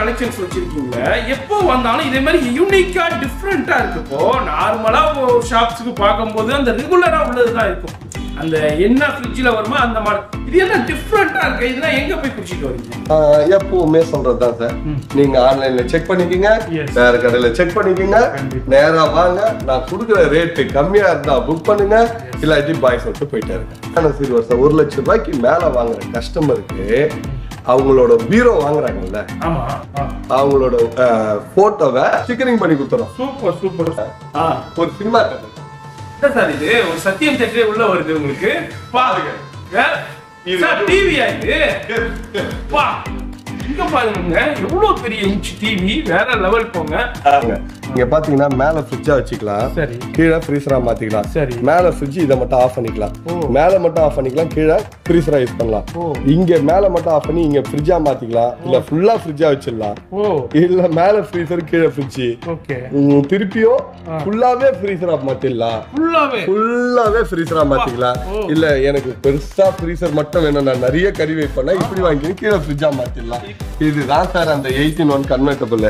Collections வச்சிருக்கீங்க எப்போ வந்தாலும் இதே மாதிரி யூனிக்கா டிஃப்ரெண்டா இருக்கு இப்போ நார்மலா ஷாப்ஸ்க்கு பார்க்கும்போது அந்த ரெகுலரா உள்ளதுதான் இருக்கும் அந்த என்ன ஃப்ரிட்ஜில் வருமோ அந்த மாதிரி இது என்ன டிஃப்ரெண்டா இருக்கு இதெல்லாம் எங்க போய் குடிச்சிட்டு வரீங்க ஆஹ் எப்பவுமே சொல்றதுதான் சார் நீங்க ஆன்லைன்ல செக் பண்ணிக்கங்க Yes. வேற கடையில செக் பண்ணிக்கங்க கண்டிப்பா. நேரா வாங்க நான் கொடுக்குற ரேட்டு கம்மியா இருந்தா புக் பண்ணுங்க இல்லாட்டி பாய் சொல்லிட்டு போயிட்டே இருக்கேன் சரி வருஷம் ஒரு லட்சம் ரூபாய்க்கு மேல வாங்குற கஸ்டமருக்கு அவங்களோட பீரோ வாங்குறாங்கல்ல ஆமா அவங்களோட போட்டோவை ஸ்டிக்கரிங் பண்ணி கொடுத்துறோம் சூப்பர் சூப்பர் ஆ ஒரு சினிமா கதை என்ன சார் இது ஒரு சத்தியம் தேட்டரே உள்ள வருது உங்களுக்கு பாருங்க இது சார் டிவியா இது பா இங்க பாருங்க எவ்வளவு பெரிய இன்ச் டிவி வேற லெவல் போங்க இங்க பாத்தீங்கன்னா மேல ஃப்ரிட்ஜா வச்சுக்கலாம் சரி. கீழே ஃப்ரீசரா மாத்திக்கலாம் சரி. மேல ஃப்ரிட்ஜ் இதை மட்டும் ஆஃப் பண்ணிக்கலாம் ஓ. மேல மட்டும் ஆஃப் பண்ணிக்கலாம் கீழே ஃப்ரீசரா யூஸ் பண்ணலாம் ஓ. இங்க மேல மட்டும் ஆஃப் பண்ணி இங்க ஃப்ரிட்ஜா மாத்திக்கலாம் இல்ல ஃபுல்லா ஃப்ரிட்ஜா வச்சிடலாம் ஓ இல்ல மேல ஃப்ரீசர் கீழே ஃப்ரிட்ஜ் ஓகே திருப்பியும் ஃபுல்லாவே ஃப்ரீசரா மாத்திடலாம் ஃபுல்லாவே ஃபுல்லாவே ஃப்ரீசரா மாத்திக்கலாம் ஓ. இல்ல எனக்கு பெருசா ஃப்ரீசர் மட்டும் வேணும் நான் நிறைய கறி வைப்பேன்னா இப்படி வாங்கி கீழே ஃப்ரிட்ஜா மாத்திடலாம் இதுதான் சார் அந்த எயிட்டின் ஒன் கன்வெர்டபிள்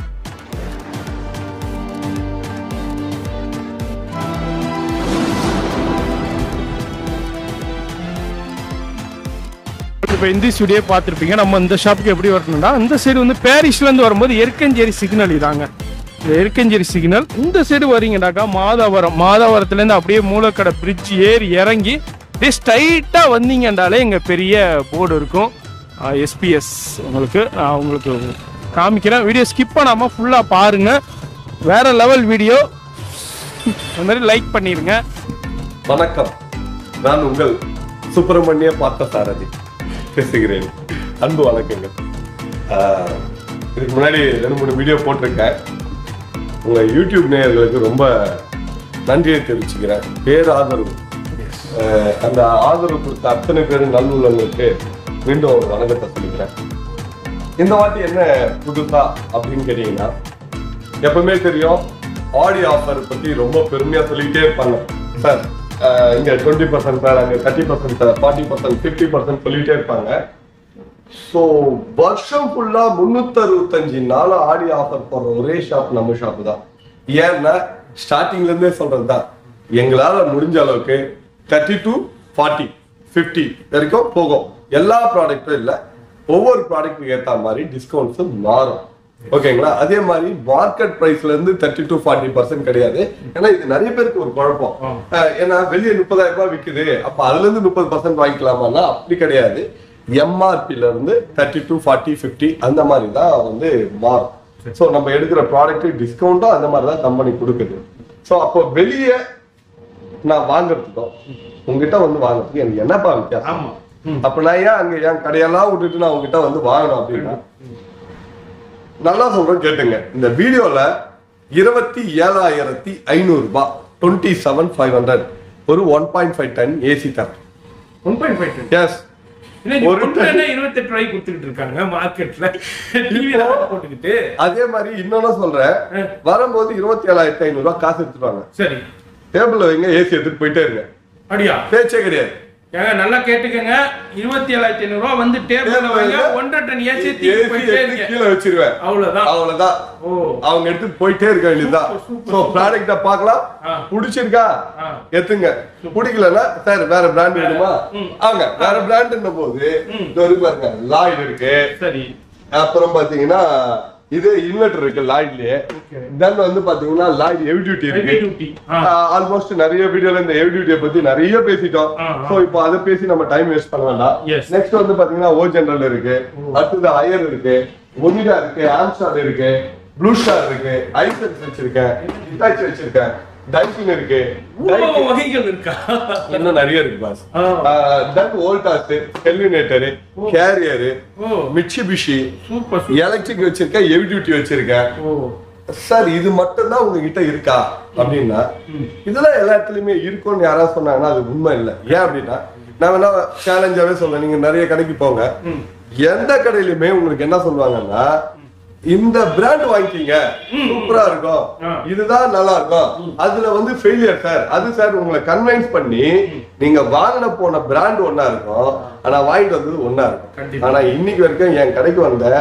இப்போ இந்த ஸ்டுடியோ பார்த்துருப்பீங்க நம்ம இந்த ஷாப்புக்கு எப்படி வரணும்னா இந்த சைடு வந்து பாரிஸ்லேருந்து வரும்போது எருக்கஞ்சேரி சிக்னல் இதாங்க இந்த எருக்கஞ்சேரி சிக்னல் இந்த சைடு வரீங்கடாக்கா மாதாவரம் மாதாவரத்துலேருந்து அப்படியே மூலக்கடை பிரிட்ஜ் ஏறி இறங்கி அப்படியே ஸ்ட்ரைட்டாக வந்தீங்கன்றாலே எங்கள் பெரிய போர்டு இருக்கும் எஸ்பிஎஸ் உங்களுக்கு நான் உங்களுக்கு காமிக்கிறேன் வீடியோ ஸ்கிப் பண்ணாமல் ஃபுல்லாக பாருங்கள் வேற லெவல் வீடியோ அது மாதிரி லைக் பண்ணிடுங்க வணக்கம் நான் உங்கள் சுப்பிரமணிய பார்த்த சாரதி பேசுகிறேன் அன்பு வணக்கங்கள் ஆஹ், இதுக்கு முன்னாடி ரெண்டு மூணு வீடியோ போட்டிருக்கேன் உங்க யூடியூப் நேயர்களுக்கு ரொம்ப நன்றியை தெரிவிச்சுக்கிறேன் பேர் ஆதரவு ஆஹ், அந்த ஆதரவு கொடுத்த அத்தனை பேரும் நல்லுள்ளவங்களுக்கு மீண்டும் ஒரு வணக்கத்தை சொல்லிக்கிறேன் இந்த வாட்டி என்ன புதுசா அப்படின்னு கேட்டீங்கன்னா எப்பவுமே தெரியும் ஆடி ஆஃபர் பத்தி ரொம்ப பெருமையா சொல்லிக்கிட்டே இருப்பாங்க சார் அஹ், இங்க டுவெண்ட்டி பர்சன்ட் சார் அங்க thirty percent sir forty percent fifty percent சொல்லிட்டே இருப்பாங்க ஸோ வருஷம் ஃபுல்லா முன்னூத்தி அறுபத்தஞ்சு நாள் ஆடி ஆஃபர் போடுற ஒரே ஷாப் நம்ம ஷாப் தான் ஏன்னா ஸ்டார்டிங்ல இருந்தே சொல்றதுதான் எங்களால முடிஞ்ச அளவுக்கு தேர்ட்டி டு ஃபார்ட்டி ஃபிஃப்டி வரைக்கும் போகும் எல்லா ப்ராடக்ட்டும் இல்லை ஒவ்வொரு ப்ராடக்ட்டுக்கு ஏற்ற மாதிரி டிஸ்கவுண்ட்ஸும் மாறும் ஓகேங்களா அதே மாதிரி மார்க்கெட் பிரைஸ்ல இருந்து தேர்ட்டி டு ஃபார்ட்டி பர்சன்ட் கிடையாது ஏன்னா இது நிறைய பேருக்கு ஒரு குழப்பம் அஹ் ஏன்னா வெளியே முப்பதாயிரம் ரூபாய் விக்குது அப்ப அதுல இருந்து முப்பது பர்சன்ட் வாங்கிக்கலாமான்னா அப்படி கிடையாது எம்ஆர்பில இருந்து தேர்ட்டி டு ஃபார்ட்டி ஃபிஃப்டி அந்த மாதிரி தான் வந்து மாறும் ஸோ நம்ம எடுக்கிற ப்ராடக்ட் டிஸ்கவுண்ட்டும் அந்த மாதிரி தான் கம்பெனி கொடுக்குது ஸோ அப்போ வெளியே நான் வாங்குறதுக்கும் உங்ககிட்ட வந்து வாங்குறதுக்கு எனக்கு என்னப்பா வித்தியாசம் ஆமா அப்ப நான் ஏன் அங்க என் கடையெல்லாம் விட்டுட்டு நான் உங்ககிட்ட வந்து வாங்கணும் அப்படின்னா நல்லா சொல்றேன் கேட்டுங்க இந்த வீடியோல இருபத்தி ஏழாயிரத்தி ஐநூறு ரூபாய் டுவெண்ட்டி செவன் ஃபைவ் ஹண்ட்ரட் ஒரு one point five ton AC தரேன் ஒன் பாயிண்ட் ஃபைவ் எஸ் ஒரு ஒரு இருபத்தெட்டு ரூபாய்க்கு கொடுத்துட்டு இருக்காங்க மார்க்கெட்ல டிவில போட்டுக்கிட்டு அதே மாதிரி இன்னொன்னு சொல்றேன் வரும்போது இருபத்தி ஏழாயிரத்தி ஐநூறு ரூபாய் காசு எடுத்துருவாங்க சரி டேபிள்ல வைங்க ஏசி எடுத்துட்டு போயிட்டே இருங்க அப்படியா பேச்சே கிடையாது ஏங்க நல்லா கேட்டுக்கங்க இருபத்தி ஏழாயிரத்தி ஐநூறு ரூபா வந்து டேபிள்ல வைங்க ஒன்றரை டன் ஏசி தூக்கி ஏசி போயிட்டே எடுத்து இருங்க கீழே வச்சிருவேன் அவ்வளவுதான் அவ்வளவுதான் ஓ அவங்க எடுத்து போயிட்டே இருக்க வேண்டியதுதான் சூப்பர், சூப்பர், சோ ப்ராடக்ட்ட பார்க்கலாம் ஆ. பிடிச்சிருக்கா ஆ. எத்துங்க பிடிக்கலன்னா சார் வேற பிராண்ட் வேணுமா ம். அவங்க வேற பிராண்ட் போது இதோ இருக்கு பாருங்க லாய்டு இருக்கு சரி அப்புறம் பாத்தீங்கன்னா இது இன்வெர்டர் இருக்கு லாய்ட்லயே Okay. தென் வந்து பாத்தீங்கன்னா லாய்டு ஹெவி டியூட்டி Heavy இருக்கு duty. ஆ. ஆல்மோஸ்ட் நிறைய வீடியோல இந்த ஹெவி டியூட்டியை பத்தி நிறைய பேசிட்டோம் ஆ, ஆ. சோ இப்போ அதை பேசி நம்ம டைம் வேஸ்ட் பண்ண வேண்டாம் Yes. நெக்ஸ்ட் வந்து பாத்தீங்கன்னா ஓ ஜெனரல் இருக்கு அடுத்தது ஹையர் இருக்கு ஒனிடா இருக்கு ஆம்ஸ்டார் இருக்கு ப்ளூ ஸ்டார் இருக்கு ஐசன்ஸ் வச்சிருக்கேன் இட்டாச்சி வச்சிருக்கேன் டைக்கின் இருக்கு இவ்வளவு Daikin வகைகள் இருக்கா இன்னும் நிறைய இருக்கு பாஸ் ஆ. தென் வோல்டாஸ் ஹெல்மினேட்டர் கேரியர் ஓ மிட்சுபிஷி சூப்பர் எலக்ட்ரிக் வச்சிருக்கேன் ஹெவி டியூட்டி வச்சிருக்கேன் ஓ சார் இது மட்டும் தான் உங்ககிட்ட இருக்கா அப்படின்னா இதெல்லாம் எல்லா இடத்துலயுமே இருக்கும்னு யாராவது சொன்னாங்கன்னா அது உண்மை இல்லை ஏன் அப்படின்னா நான் வேணா சேலஞ்சாவே சொல்றேன் நீங்க நிறைய கடைக்கு போங்க எந்த கடையிலுமே உங்களுக்கு என்ன சொல்லுவாங்கன்னா இந்த பிராண்ட் வாங்கிக்கீங்க சூப்பரா இருக்கும் ஆ. இதுதான் நல்லா இருக்கும் அதுல வந்து ஃபெயிலியர் சார் அது சார் உங்களை கன்வின்ஸ் பண்ணி நீங்க வாங்கின போன பிராண்ட் ஒண்ணா இருக்கும் ஆனா வாங்கிட்டு வந்தது ஒண்ணா இருக்கும் கண்டிப்பா. ஆனா இன்னைக்கு வரைக்கும் என் கடைக்கு வந்த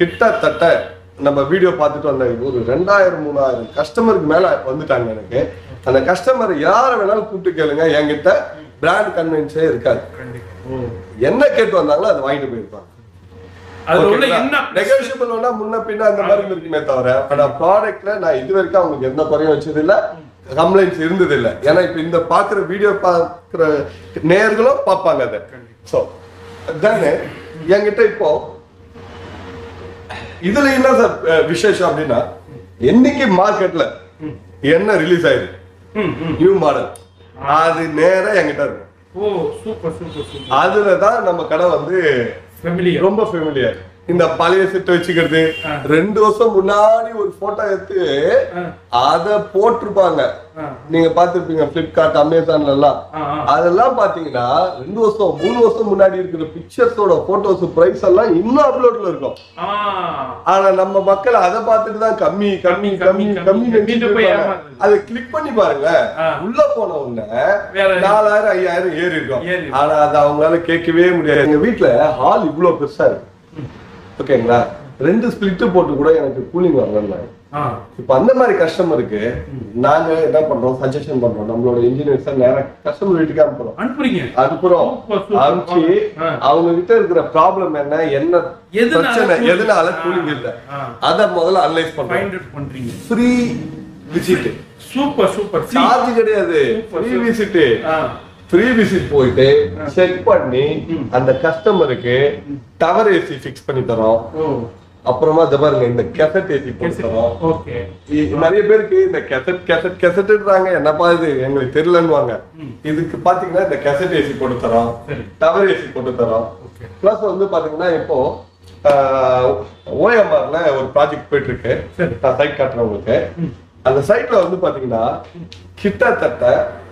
கிட்டத்தட்ட நம்ம வீடியோ பார்த்துட்டு வந்த ஒரு ரெண்டாயிரம் மூணாயிரம் கஸ்டமருக்கு மேல வந்துட்டாங்க எனக்கு அந்த கஸ்டமர் யாரை வேணாலும் கூப்பிட்டு கேளுங்க என்கிட்ட பிராண்ட் கன்வென்ஸே இருக்காது என்ன கேட்டு வந்தாங்களோ அதை வாங்கிட்டு போயிருப்பாங்க அதுல உள்ள என்ன நெகோசியபிள் வேணா முன்ன பின்ன அந்த மாதிரி இருக்குமே தவிர ஆனா ப்ராடக்ட்ல நான் இது வரைக்கும் அவங்களுக்கு எந்த குறையும் வச்சது இல்ல கம்ப்ளைண்ட்ஸ் இருந்தது இல்ல ஏன்னா இப்ப இந்த பாக்குற வீடியோ பாக்குற நேர்களும் பார்ப்பாங்க அதை சோ தானே என்கிட்ட இப்போ இதுல என்ன சார் அஹ், விசேஷம் அப்படின்னா என்னைக்கு மார்க்கெட்ல என்ன ரிலீஸ் ஆயிருக்கு ம், ம். நியூ மாடல் அது நேரா என்கிட்ட இருக்கும் ஓ சூப்பர் சூப்பர் சூப்பர் அதுலதான் நம்ம கடை வந்து ஃபெமிலியர் ரொம்ப ஃபெமிலியர் இந்த பழைய செட் வச்சுக்கிறது ஆ. ரெண்டு வருஷம் முன்னாடி ஒரு போட்டோ எடுத்து ஆ. அத போட்டிருப்பாங்க ஆ. நீங்க பாத்துருப்பீங்க பிளிப்கார்ட் அமேசான்ல எல்லாம் ஆ, ஆ. அதெல்லாம் பாத்தீங்கன்னா ரெண்டு வருஷம் மூணு வருஷம் முன்னாடி இருக்கிற பிக்சர்ஸோட போட்டோஸ் பிரைஸ் எல்லாம் இன்னும் அப்லோட்ல இருக்கும் ஆ ஆனா நம்ம மக்கள் அதை பார்த்துட்டு தான் கம்மி கம்மி கம்மி கம்மி, கம்மி கம்மி. நினைச்சிட்டு போய் இருப்பாங்க. ஏமாறுறது. அதை கிளிக் பண்ணி பாருங்க ஆ. உள்ள போன உடனே வேற- நாலாயிரம் ஐயாயிரம் ஏறி இருக்கும் ஏறி இருக்கும். ஆனா அது அவங்களால கேட்கவே முடியாது எங்க வீட்ல ஹால் இவ்வளவு பெருசா இருக்கு ஓகேங்களா ரெண்டு ஸ்பிளிட் போட்டு கூட எனக்கு கூலிங் வரல ஆ இப்ப அந்த மாதிரி கஸ்டமருக்கு நாங்க என்ன பண்றோம் சஜஷன் பண்றோம் நம்மளோட இன்ஜினியர்ஸ் நேரம் கஸ்டமர் வீட்டுக்கு அனுப்புறோம் அனுப்புறீங்க அனுப்புறோம் Super, super. அனுப்பிச்சு ஆ. அவங்க கிட்ட இருக்கிற ப்ராப்ளம் என்ன என்ன எதனால பிரச்சனை cooling? எதனால ஆ. கூலிங் இல்ல ஆ. அத முதல்ல அனலைஸ் பண்றோம் ஃபைண்ட் அவுட் பண்றீங்க ஃப்ரீ விசிட் சூப்பர் சூப்பர் சி சார்ஜ் கிடையாது Super, ஃப்ரீ super. விசிட் ஆ ஃப்ரீ விசிட் போயிட்டு செக் பண்ணி அந்த கஸ்டமருக்கு டவர் ஏசி ஃபிக்ஸ் பண்ணி தரோம் ஓ அப்புறமா இதை பாருங்க இந்த கெசட் ஏசி போட்டு தரோம் ஓகே இ- நிறைய பேருக்கு இந்த கெசட் கெசட் கெசட்ன்றாங்க என்னப்பா இது எங்களுக்கு தெரியலன்னுவாங்க இதுக்கு பாத்தீங்கன்னா இந்த கெசட் ஏசி போட்டு தரோம் சரி. டவர் ஏசி போட்டு தரோம் Okay. பிளஸ் வந்து பாத்தீங்கன்னா இப்போ ஓஎம்ஆர்ல ஒரு ப்ராஜெக்ட் போயிட்டு இருக்கு சரி. நான் சைட் காட்டுறேன் உங்களுக்கு அந்த சைட்ல வந்து பாத்தீங்கன்னா கிட்டத்தட்ட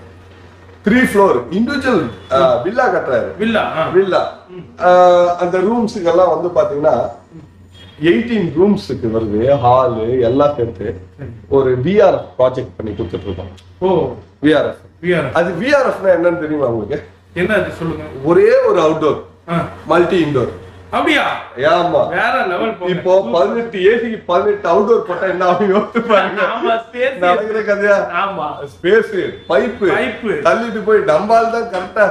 த்ரீ ஃப்ளோர் இண்டிவிஜுவல் வில்லா கட்டுறாரு வில்லா ஆ வில்லா அந்த ரூம்ஸுக்கு எல்லாம் வந்து பாத்தீங்கன்னா எயிட்டீன் ரூம்ஸுக்கு வருது ஹாலு எல்லாம் சேர்த்து ஒரு விஆர்எஃப் ப்ராஜெக்ட் பண்ணி கொடுத்துட்டு இருக்கோம் ஓ விஆர்எஃப் விஆர் அது விஆர்எஃப்னா என்னன்னு தெரியுமா உங்களுக்கு என்ன அது சொல்லுங்க ஒரே ஒரு அவுட்டோர் ஆ மல்டி இன்டோர் அப்படியா ஆமா வேற லெவல் இப்போ பதினெட்டு ஏசிக்கு பதினெட்டு அவுட்டோர் போட்டா என்ன ஆகும் யோசிச்சு பாருங்க ஆமா ஸ்பேஸ் நடக்கிற கதையா ஆமா ஸ்பேஸ் பைப்பு Pipe. தள்ளிட்டு போய் நம்மால் தான் கரெக்டா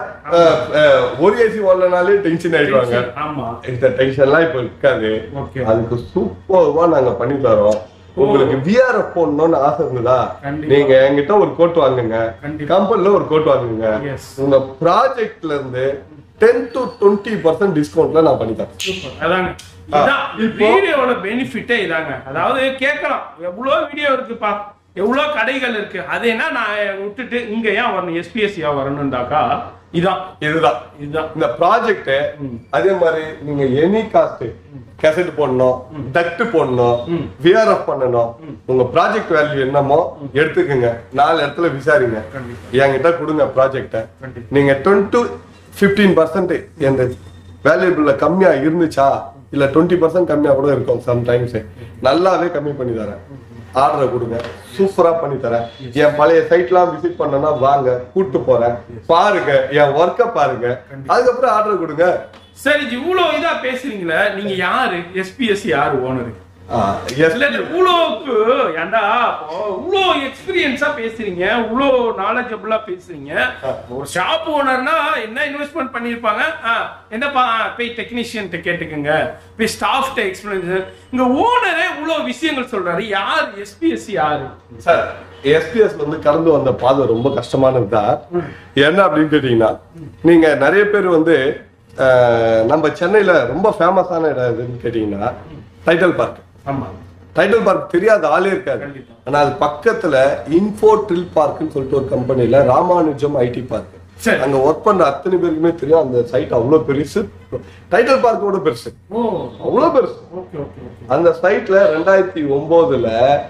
ஒரு ஏசி ஓடலனாலே டென்ஷன் ஆயிடுவாங்க ஆமா இந்த டென்ஷன்லாம் இப்ப இருக்காது Okay. அதுக்கு சூப்பர்வா நாங்க பண்ணி தரோம் உங்களுக்கு விஆர்எஃப் போடணும்னு ஆசை இருந்ததா கண்டிப்பா. நீங்க என்கிட்ட ஒரு கோட் வாங்குங்க கண்டிப்பா. கம்பெனில ஒரு கோட் வாங்குங்க Yes. உங்க ப்ராஜெக்ட்ல இருந்து டென் டு டுவெண்ட்டி பர்சன்ட் டிஸ்கவுண்ட்ல நான் பண்ணி தரேன் சூப்பர் அதாங்க இதான் இப்போ- வீடியோட பெனிஃபிட்டே இதாங்க அதாவது கேட்கலாம் எவ்வளோ வீடியோ இருக்குப்பா எவ்வளோ கடைகள் இருக்கு அது என்ன நான் விட்டுட்டு இங்க ஏன் வரணும் எஸ்பிஎஸ்சி ஏன் வரணும்டாக்கா இதான் இதுதான் இதுதான் இந்த ப்ராஜெக்ட் அதே மாதிரி நீங்க எனி காஸ்ட் கேசட் போடணும் டக்ட் போடணும் விஆர்எஃப் பண்ணணும் உங்க ப்ராஜெக்ட் வேல்யூ என்னமோ எடுத்துக்கங்க நாலு இடத்துல விசாரிங்க கண்டிப்பா. என்கிட்ட கொடுங்க ப்ராஜெக்ட கண்டிப்பா. நீங்க டுவெண்ட்டி ஃபிஃப்டீன் பர்சன்ட் எந்த வேல்யூபிள்ல கம்மியா இருந்துச்சா இல்ல டுவெண்ட்டி பர்சன்ட் கம்மியா கூட இருக்கும் சம்டைம்ஸ் நல்லாவே கம்மி பண்ணி தரேன் ஆர்டரை கொடுங்க சூப்பரா பண்ணி தரேன் என் பழைய சைட்லாம் விசிட் பண்ணனா வாங்க கூட்டு போறேன் பாருங்க என் ஒர்க்கை பாருங்க அதுக்கப்புறம் ஆர்டர் கொடுங்க சரி இவ்வளோ இதா பேசுறீங்களே நீங்க யாரு எஸ்பிஎஸ்சி யாரு ஓனரு ஆ, yes. இல்ல இல்ல இவ்வளோக்கு ஏன்டா அப்போ இவ்வளோ எக்ஸ்பீரியன்ஸா பேசுறீங்க இவ்வளோ நாலேஜபிளா பேசுறீங்க ஒரு ஷாப் ஓனர்னா என்ன இன்வெஸ்ட்மெண்ட் பண்ணிருப்பாங்க ஆ, என்னப்பா ஆ, போய் டெக்னீஷியன் கேட்டுக்கோங்க போய் ஸ்டாஃப்ட எக்ஸ்பிளைன் இங்க ஓனரே இவ்வளோ விஷயங்கள் சொல்றாரு யார் எஸ்பிஎஸ்சி யாரு சார் எஸ்பிஎஸ் வந்து கடந்து வந்த பாதை ரொம்ப கஷ்டமானது தான் என்ன அப்படின்னு கேட்டீங்கன்னா நீங்க நிறைய பேர் வந்து அஹ், நம்ம சென்னையில ரொம்ப ஃபேமஸான இடம் எதுன்னு கேட்டீங்கன்னா டைட்டல் பார்க் ஆமா டைட்டில் பார்க் தெரியாத ஆளே இருக்காது கண்டிப்பா. ஆனா அது பக்கத்துல இன்ஃபோ ட்ரில் பார்க்னு சொல்லிட்டு ஒரு கம்பெனில ராமானுஜம் ஐடி பார்க் சரி. அங்க ஒர்க் பண்ண அத்தனை பேருக்குமே தெரியும் அந்த சைட் அவ்வளவு பெருசு டைட்டில் பார்க்கோட பெருசு ஓ அவ்வளவு பெருசு ஓகே ஓகே ஓகே அந்த சைட்ல ரெண்டாயிரத்தி ஒன்பதுல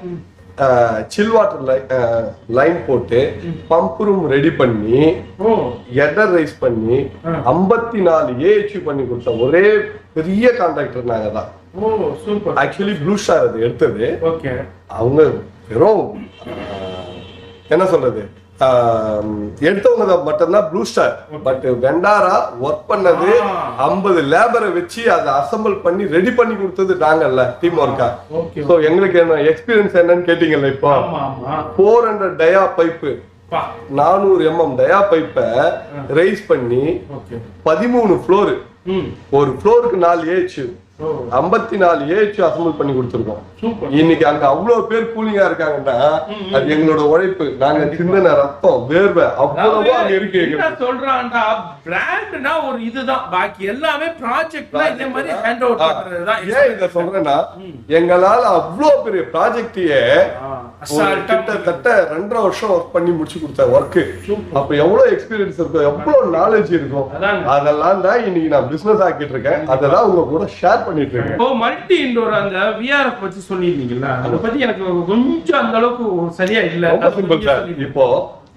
சில் வாட்டர் லைன் போட்டு பம்ப் ரூம் ரெடி பண்ணி ஓ எடர் ரைஸ் பண்ணி ஐம்பத்தி நாலு ஏஹெச்யூ பண்ணி கொடுத்த ஒரே பெரிய கான்ட்ராக்டர் நாங்க தான் ஓ சூப்பர் ஆக்சுவலி ப்ளூ ஸ்டார் அது எடுத்தது ஓகே அவங்க வெறும் ஆஹ், என்ன சொல்றது ஆம், எடுத்தவங்க மட்டும்தான் ப்ளூ ஸ்டார் பட் வெண்டாரா ஒர்க் பண்ணது ஐம்பது லேபரை வச்சு அதை அசம்பிள் பண்ணி ரெடி பண்ணி கொடுத்தது நாங்கல்ல டீம் ஒர்க்கா Okay. ஸோ எங்களுக்கு என்ன எக்ஸ்பீரியன்ஸ் என்னன்னு கேட்டீங்கல்ல இப்போ ஆமா ஆமா ஃபோர் ஹண்ட்ரட் டயா பைப்பு பா நானூறு எம்எம் டயா பைப்பை ரைஸ் பண்ணி ஓகே பதிமூணு ஃப்ளோர் ம் ஒரு ஃப்ளோருக்கு நாலு ஏஹெச் ஓ ஐம்பத்தி நாலு ஏஹெச் அசம்பிள் பண்ணி கொடுத்துருக்கோம் சூப்பர் இன்னைக்கு அங்க அவ்வளவு பேர் கூலிங்கா இருக்காங்கன்னா அது எங்களோட உழைப்பு நாங்க சிந்தன ரத்தம் வேர்வை அவ்வளவா அங்க இருக்கு என்ன எங்களுக்கு. சொல்றான்டா பிராண்ட்னா ஒரு இதுதான் பாக்கி எல்லாமே ப்ராஜெக்ட்ல இதே மாதிரி ஹேண்ட் அவுட் ஆ, பண்றதுதான் ஏன் இத சொல்றேன்னா எங்களால அவ்வளவு பெரிய ப்ராஜெக்டையே ஆ, ஒரு அசால்ட்டா கிட்டத்தட்ட ரெண்டரை வருஷம் ஒர்க் பண்ணி முடிச்சு கொடுத்த ஒர்க் அப்ப எவ்வளவு எக்ஸ்பீரியன்ஸ் இருக்கும் எவ்வளவு நாலேஜ் இருக்கும் அதாங்க. அதெல்லாம் தான் இன்னைக்கு நான் பிசினஸ் ஆக்கிட்டு இருக்கேன் அதெல்லாம் உங்க கூட ஷேர் பண்ணிட்டு இருக்கேன் இப்போ மல்டி இண்டோர் அந்த விஆர்எஃப் பத்தி சொல்லியிருந்தீங்கல்ல அதை பத்தி எனக்கு கொஞ்சம் அந்த அளவுக்கு சரியா இல்ல ரொம்ப அதை சிம்பிள் கொஞ்சம் சார் சொல்லிடுங்க. இப்போ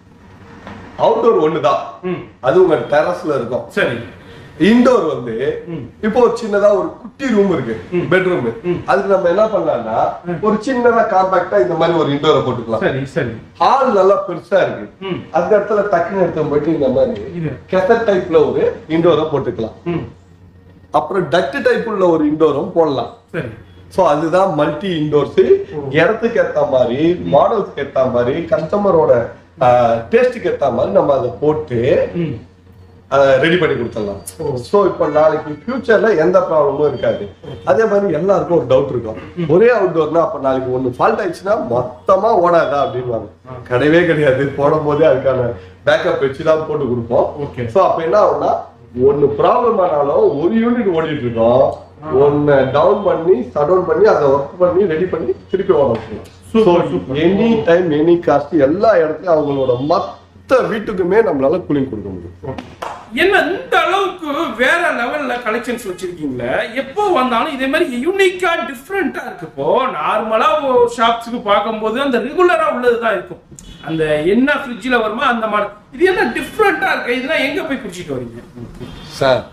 அவுட்டோர் ஒண்ணுதான் ம், அது உங்க டெரஸ்ல இருக்கும் சரி இன்டோர் வந்து ம். இப்போ ஒரு சின்னதா ஒரு குட்டி ரூம் இருக்கு பெட்ரூம் அதுக்கு நம்ம என்ன பண்ணலாம்னா ஒரு சின்னதா காம்பாக்டா இந்த மாதிரி ஒரு இன்டோரை போட்டுக்கலாம் சரி சரி ஹால் நல்லா பெருசா இருக்கு ம். அந்த இடத்துல டக்குன்னு எடுத்து போயிட்டு இந்த மாதிரி இது கெசட் டைப்ல ஒரு இன்டோரை போட்டுக்கலாம் ம் அப்புறம் டக்ட் டைப் உள்ள ஒரு இன்டோரும் போடலாம் சரி சோ அதுதான் மல்டி இன்டோர்ஸ் இடத்துக்கு ஏத்த மாதிரி மாடல்ஸ்க்கு ஏத்த மாதிரி கஸ்டமரோட டேஸ்ட்டுக்கு ஏத்த மாதிரி நம்ம அதை போட்டு ம் ரெடி பண்ணி கொடுத்துடலாம் சோ இப்போ நாளைக்கு ஃபியூச்சர்ல எந்த ப்ராப்ளமும் இருக்காது அதே மாதிரி எல்லாருக்கும் ஒரு டவுட் இருக்கும் ஒரே அவுட்டோர்னா அப்ப நாளைக்கு ஒண்ணு ஃபால்ட் ஆயிடுச்சுன்னா மொத்தமா ஓடாதா அப்படின்வாங்க கிடையவே கிடையாது போடும் போதே அதுக்கான பேக்கப் வச்சு தான் போட்டு கொடுப்போம் Okay. சோ அப்ப என்ன ஆகும்னா ஒண்ணு ப்ராப்ளம் ஆனாலும் ஒரு யூனிட் ஓடிட்டு இருக்கோம் ஒன்னு டவுன் பண்ணி சட் டவுன் பண்ணி அதை ஒர்க் பண்ணி ரெடி பண்ணி திருப்பி ஓட Super, வைக்கணும் எனி டைம் எனி காஸ்ட் எல்லா இடத்துலயும் அவங்களோட மொத்த வீட்டுக்குமே நம்மளால கூலிங் கொடுக்க முடியும் என்ன இந்த அளவுக்கு வேற லெவல்ல கலெக்ஷன்ஸ் வச்சிருக்கீங்களே எப்போ வந்தாலும் இதே மாதிரி யூனிக்கா டிஃப்ரெண்டா இருக்கு இப்போ நார்மலா ஷாப்ஸ்க்கு பார்க்கும்போது அந்த ரெகுலரா உள்ளதுதான் இருக்கும் அந்த என்ன ஃப்ரிட்ஜ்ல வருமோ அந்த மாதிரி இது என்ன டிஃப்ரெண்டா இருக்கு இதெல்லாம் எங்க போய் குடிச்சிட்டு வரீங்க சார்